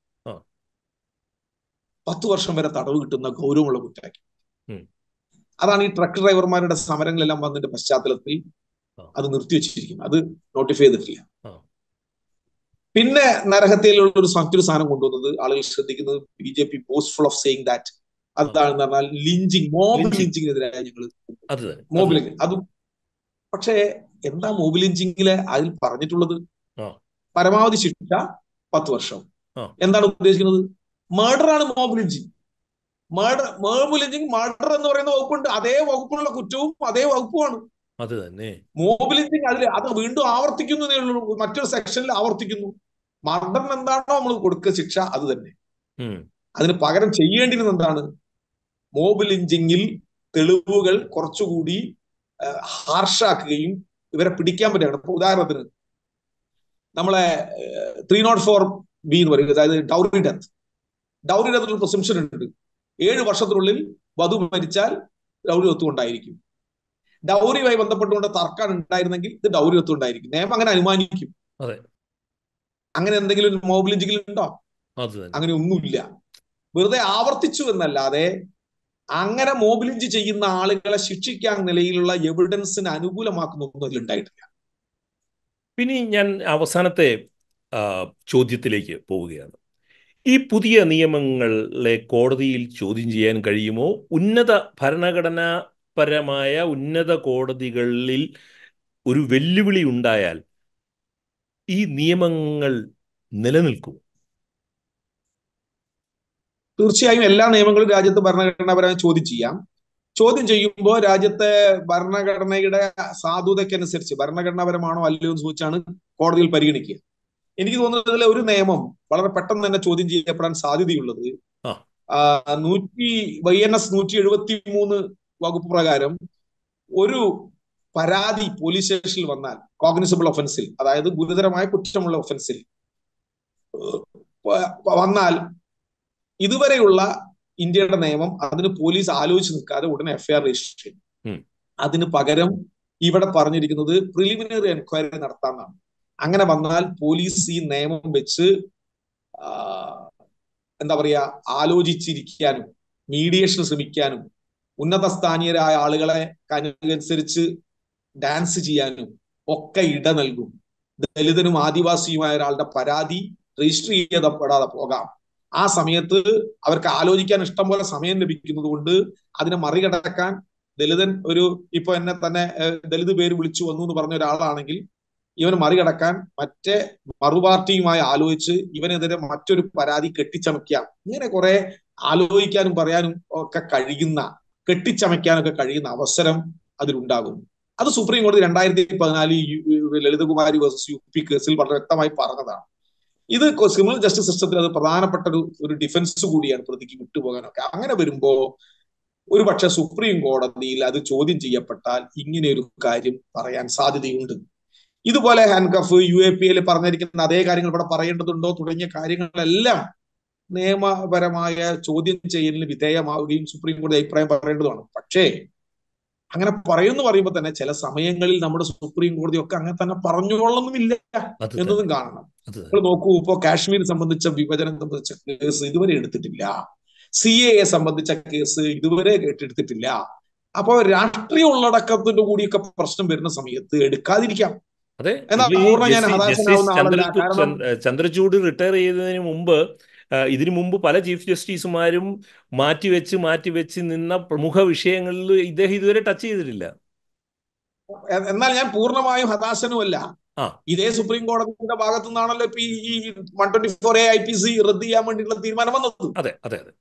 പത്ത് വർഷം വരെ തടവ് കിട്ടുന്ന ഗൗരവമുള്ള കുറ്റാക്കി അതാണ് ഈ ട്രക്ക് ഡ്രൈവർമാരുടെ സമരങ്ങളെല്ലാം വന്നതിന്റെ പശ്ചാത്തലത്തിൽ അത് നിർത്തിവെച്ചിരിക്കുന്നത് അത് നോട്ടിഫൈ ചെയ്തിട്ടില്ല പിന്നെ നരഹത്യയിലുള്ള ഒരു മറ്റൊരു സാധനം കൊണ്ടുവന്നത് ആളുകൾ ശ്രദ്ധിക്കുന്നത് B J P boastful of saying that അതാണെന്ന് പറഞ്ഞാൽ ലിഞ്ചിങ് മോബ് ലിഞ്ചിങ്ങിനെതിരായ ഞങ്ങൾ മോബ് ലിഞ്ചിങ് അതും പക്ഷേ എന്താ മോബ് ലിഞ്ചിങ്ങില് അതിൽ പറഞ്ഞിട്ടുള്ളത് പരമാവധി ശിക്ഷ പത്ത് വർഷം എന്താണ് ഉദ്ദേശിക്കുന്നത് മർഡർ ആണ് mob lynching murder mob lynching murder എന്ന് പറയുന്ന വകുപ്പുണ്ട് അതേ വകുപ്പിനുള്ള കുറ്റവും അതേ വകുപ്പുമാണ് അത് തന്നെ മോബ് ലിഞ്ചിങ് അതിൽ അത് വീണ്ടും ആവർത്തിക്കുന്നതേ ഉള്ളൂ മറ്റൊരു സെക്ഷനിൽ ആവർത്തിക്കുന്നു മർഡറിന് എന്താണോ നമ്മൾ കൊടുക്കുക ശിക്ഷ അത് തന്നെ അതിന് പകരം ചെയ്യേണ്ടിരുന്നത് എന്താണ് മോബ് ലിഞ്ചിങ്ങിൽ തെളിവുകൾ കുറച്ചുകൂടി ഹാർഷാക്കുകയും ഇവരെ പിടിക്കാൻ പറ്റുകയാണ് ഇപ്പൊ ഉദാഹരണത്തിന് നമ്മളെ ത്രീ നോട്ട് ഫോർ ബി എന്ന് പറയുന്നത് അതായത് ഡൗറി ഡെത്ത് ഡൗറി ഡെത്ത് ഒരു പ്രസംഷൻ ഉണ്ട് ഏഴ് വർഷത്തിനുള്ളിൽ വധു മരിച്ചാൽ ഡൗറി ഒത്തു ഉണ്ടായിരിക്കും ഡൗറിയുമായി ബന്ധപ്പെട്ടുകൊണ്ട് തർക്കം ഉണ്ടായിരുന്നെങ്കിൽ ഇത് ഡൗറി ഒത്തു ഉണ്ടായിരിക്കും നിയമം അങ്ങനെ അനുമാനിക്കും അങ്ങനെ എന്തെങ്കിലും മോബിലിഞ്ചിൽ ഉണ്ടോ അങ്ങനെ ഒന്നുമില്ല വെറുതെ ആവർത്തിച്ചു എന്നല്ലാതെ അങ്ങനെ മോബിലിഞ്ച് ചെയ്യുന്ന ആളുകളെ ശിക്ഷിക്കാൻ നിലയിലുള്ള എവിഡൻസിന് അനുകൂലമാക്കുന്നൊന്നും അതിലുണ്ടായിട്ടില്ല പിന്നെ ഞാൻ അവസാനത്തെ ചോദ്യത്തിലേക്ക് പോവുകയാണ് ഈ പുതിയ നിയമങ്ങളെ കോടതിയിൽ ചോദ്യം ചെയ്യാൻ കഴിയുമോ ഉന്നത ഭരണഘടനാപരമായ ഉന്നത കോടതികളിൽ ഒരു വെല്ലുവിളി ഉണ്ടായാൽ ഈ നിയമങ്ങൾ നിലനിൽക്കും തീർച്ചയായും എല്ലാ നിയമങ്ങളും രാജ്യത്ത് ഭരണഘടനാപരമായി ചോദ്യം ചെയ്യാം ചോദ്യം ചെയ്യുമ്പോൾ രാജ്യത്തെ ഭരണഘടനയുടെ സാധുതയ്ക്കനുസരിച്ച് ഭരണഘടനാപരമാണോ അല്ലയോ എന്ന് ചോദിച്ചാണ് കോടതിയിൽ പരിഗണിക്കുക എനിക്ക് തോന്നുന്നതിൽ ഒരു നിയമം വളരെ പെട്ടെന്ന് തന്നെ ചോദ്യം ചെയ്യപ്പെടാൻ സാധ്യതയുള്ളത് നൂറ്റി വൈ എൻ എസ് നൂറ്റി എഴുപത്തി മൂന്ന് വകുപ്പ് പ്രകാരം ഒരു പരാതി പോലീസ് സ്റ്റേഷനിൽ വന്നാൽ കോഗ്നിസബിൾ ഒഫൻസിൽ അതായത് ഗുരുതരമായ കുറ്റമുള്ള ഒഫൻസിൽ വന്നാൽ ഇതുവരെയുള്ള ഇന്ത്യയുടെ നിയമം അതിന് പോലീസ് ആലോചിച്ച് നിൽക്കാതെ ഉടനെ എഫ്ഐആർ രജിസ്റ്റർ ചെയ്യും അതിന് പകരം ഇവിടെ പറഞ്ഞിരിക്കുന്നത് പ്രിലിമിനറി എൻക്വയറി നടത്താമെന്നാണ് അങ്ങനെ വന്നാൽ പോലീസ് ഈ നിയമം വെച്ച് എന്താ പറയാ ആലോചിച്ചിരിക്കാനും മീഡിയേഷൻ ശ്രമിക്കാനും ഉന്നത സ്ഥാനീയരായ ആളുകളെ അനുസരിച്ച് ഡാൻസ് ചെയ്യാനും ഒക്കെ ഇട നൽകും ദലിതനും ആദിവാസിയുമായ ഒരാളുടെ പരാതി രജിസ്റ്റർ ചെയ്യപ്പെടാതെ പോകാം ആ സമയത്ത് അവർക്ക് ആലോചിക്കാൻ ഇഷ്ടം പോലെ സമയം ലഭിക്കുന്നത് കൊണ്ട് അതിനെ മറികടക്കാൻ ദലിതൻ ഒരു ഇപ്പൊ എന്നെ തന്നെ ദലിത് പേര് വിളിച്ചു വന്നു എന്ന് പറഞ്ഞ ഒരാളാണെങ്കിൽ ഇവന് മറികടക്കാൻ മറ്റേ മറുപാർട്ടിയുമായി ആലോചിച്ച് ഇവനെതിരെ മറ്റൊരു പരാതി കെട്ടിച്ചമയ്ക്കാം ഇങ്ങനെ കുറെ ആലോചിക്കാനും പറയാനും ഒക്കെ കഴിയുന്ന കെട്ടിച്ചമയ്ക്കാനൊക്കെ കഴിയുന്ന അവസരം അതിലുണ്ടാകും അത് സുപ്രീം കോടതി രണ്ടായിരത്തി പതിനാല് ലളിതകുമാരി വേഴ്സസ് യു പി കേസിൽ വളരെ വ്യക്തമായി പറഞ്ഞതാണ് ഇത് ക്രിമിനൽ ജസ്റ്റിസ് സിസ്റ്റത്തിൽ അത് പ്രധാനപ്പെട്ട ഒരു ഒരു ഡിഫൻസ് കൂടിയാണ് പ്രതിക്ക് വിട്ടുപോകാനൊക്കെ അങ്ങനെ വരുമ്പോ ഒരു പക്ഷെ സുപ്രീം കോടതിയിൽ അത് ചോദ്യം ചെയ്യപ്പെട്ടാൽ ഇങ്ങനെ ഒരു കാര്യം പറയാൻ സാധ്യതയുണ്ട് ഇതുപോലെ handcuff U A P L പറഞ്ഞിരിക്കുന്ന അതേ കാര്യങ്ങൾ ഇവിടെ പറയേണ്ടതുണ്ടോ തുടങ്ങിയ കാര്യങ്ങളെല്ലാം നിയമപരമായ ചോദ്യം ചെയ്യലിന് വിധേയമാവുകയും സുപ്രീം കോടതി അഭിപ്രായം പറയേണ്ടതാണ് പക്ഷേ അങ്ങനെ പറയുന്നു പറയുമ്പോൾ തന്നെ ചില സമയങ്ങളിൽ നമ്മുടെ സുപ്രീം കോടതി ഒക്കെ അങ്ങനെ തന്നെ പറഞ്ഞോളൊന്നുമില്ല എന്നതും കാണണം നിങ്ങൾ നോക്കൂ ഇപ്പോ കാശ്മീർ സംബന്ധിച്ച വിഭജനം സംബന്ധിച്ച കേസ് ഇതുവരെ എടുത്തിട്ടില്ല സി എ സംബന്ധിച്ച കേസ് ഇതുവരെ എടുത്തിട്ടില്ല അപ്പോ രാഷ്ട്രീയ ഉള്ളടക്കത്തിന്റെ കൂടിയൊക്കെ പ്രശ്നം വരുന്ന സമയത്ത് എടുക്കാതിരിക്കാം അതെ എന്നാൽ പൂർണ്ണ ഞാൻ ഹതാശനാവുന്ന ആളല്ല കാരണം ചന്ദ്രചൂഡ് റിട്ടയർ ചെയ്തതിന് മുമ്പ് ഇതിനു മുമ്പ് പല ചീഫ് ജസ്റ്റിസുമാരും മാറ്റിവെച്ച് മാറ്റിവെച്ച് നിന്ന പ്രമുഖ വിഷയങ്ങളിൽ ഇദ്ദേഹം ഇതുവരെ ടച്ച് ചെയ്തിട്ടില്ല എന്നാൽ ഞാൻ പൂർണ്ണമായും ഹതാശനുമല്ല ഇതേ സുപ്രീം കോടതിയുടെ ഭാഗത്തു നിന്നാണല്ലോ ഇപ്പൊ ഈ one twenty four A I P C റദ്ദ് ചെയ്യാൻ വേണ്ടിയിട്ടുള്ള തീരുമാനം വന്നത് അതെ അതെ അതെ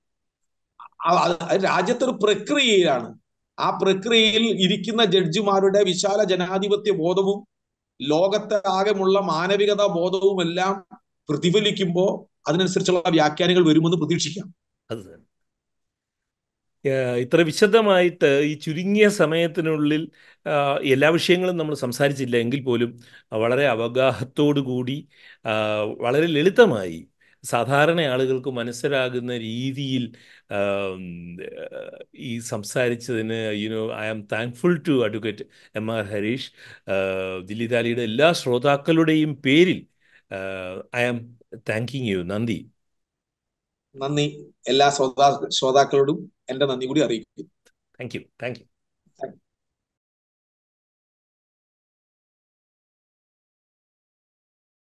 രാജ്യത്തൊരു പ്രക്രിയയാണ് ആ പ്രക്രിയയിൽ ഇരിക്കുന്ന ജഡ്ജിമാരുടെ വിശാല ജനാധിപത്യ ബോധവും ലോകത്തെ ആകെമുള്ള മാനവികതാ ബോധവും എല്ലാം പ്രതിഫലിക്കുമ്പോൾ അതിനനുസരിച്ചുള്ള വ്യാഖ്യാനങ്ങൾ വരുമെന്ന് പ്രതീക്ഷിക്കാം അത് ഇത്ര വിശദമായിട്ട് ഈ ചുരുങ്ങിയ സമയത്തിനുള്ളിൽ എല്ലാ വിഷയങ്ങളും നമ്മൾ സംസാരിച്ചില്ല എങ്കിൽ പോലും വളരെ അവഗാഹത്തോടു കൂടി വളരെ ലളിതമായി സാധാരണ ആളുകൾക്ക് മനസ്സിലാകുന്ന രീതിയിൽ ഈ സംസാരിച്ചതിന് you know I am thankful to advocate M R Harish ദില്ലിദാലിയുടെ എല്ലാ ശ്രോതാക്കളുടെയും പേരിൽ ഐ ആം താങ്കിങ് യു നന്ദി നന്ദി എല്ലാ ശ്രോതാ ശ്രോതാക്കളോടും എൻ്റെ നന്ദി കൂടി അറിയിക്കുന്നു താങ്ക് യു താങ്ക് യു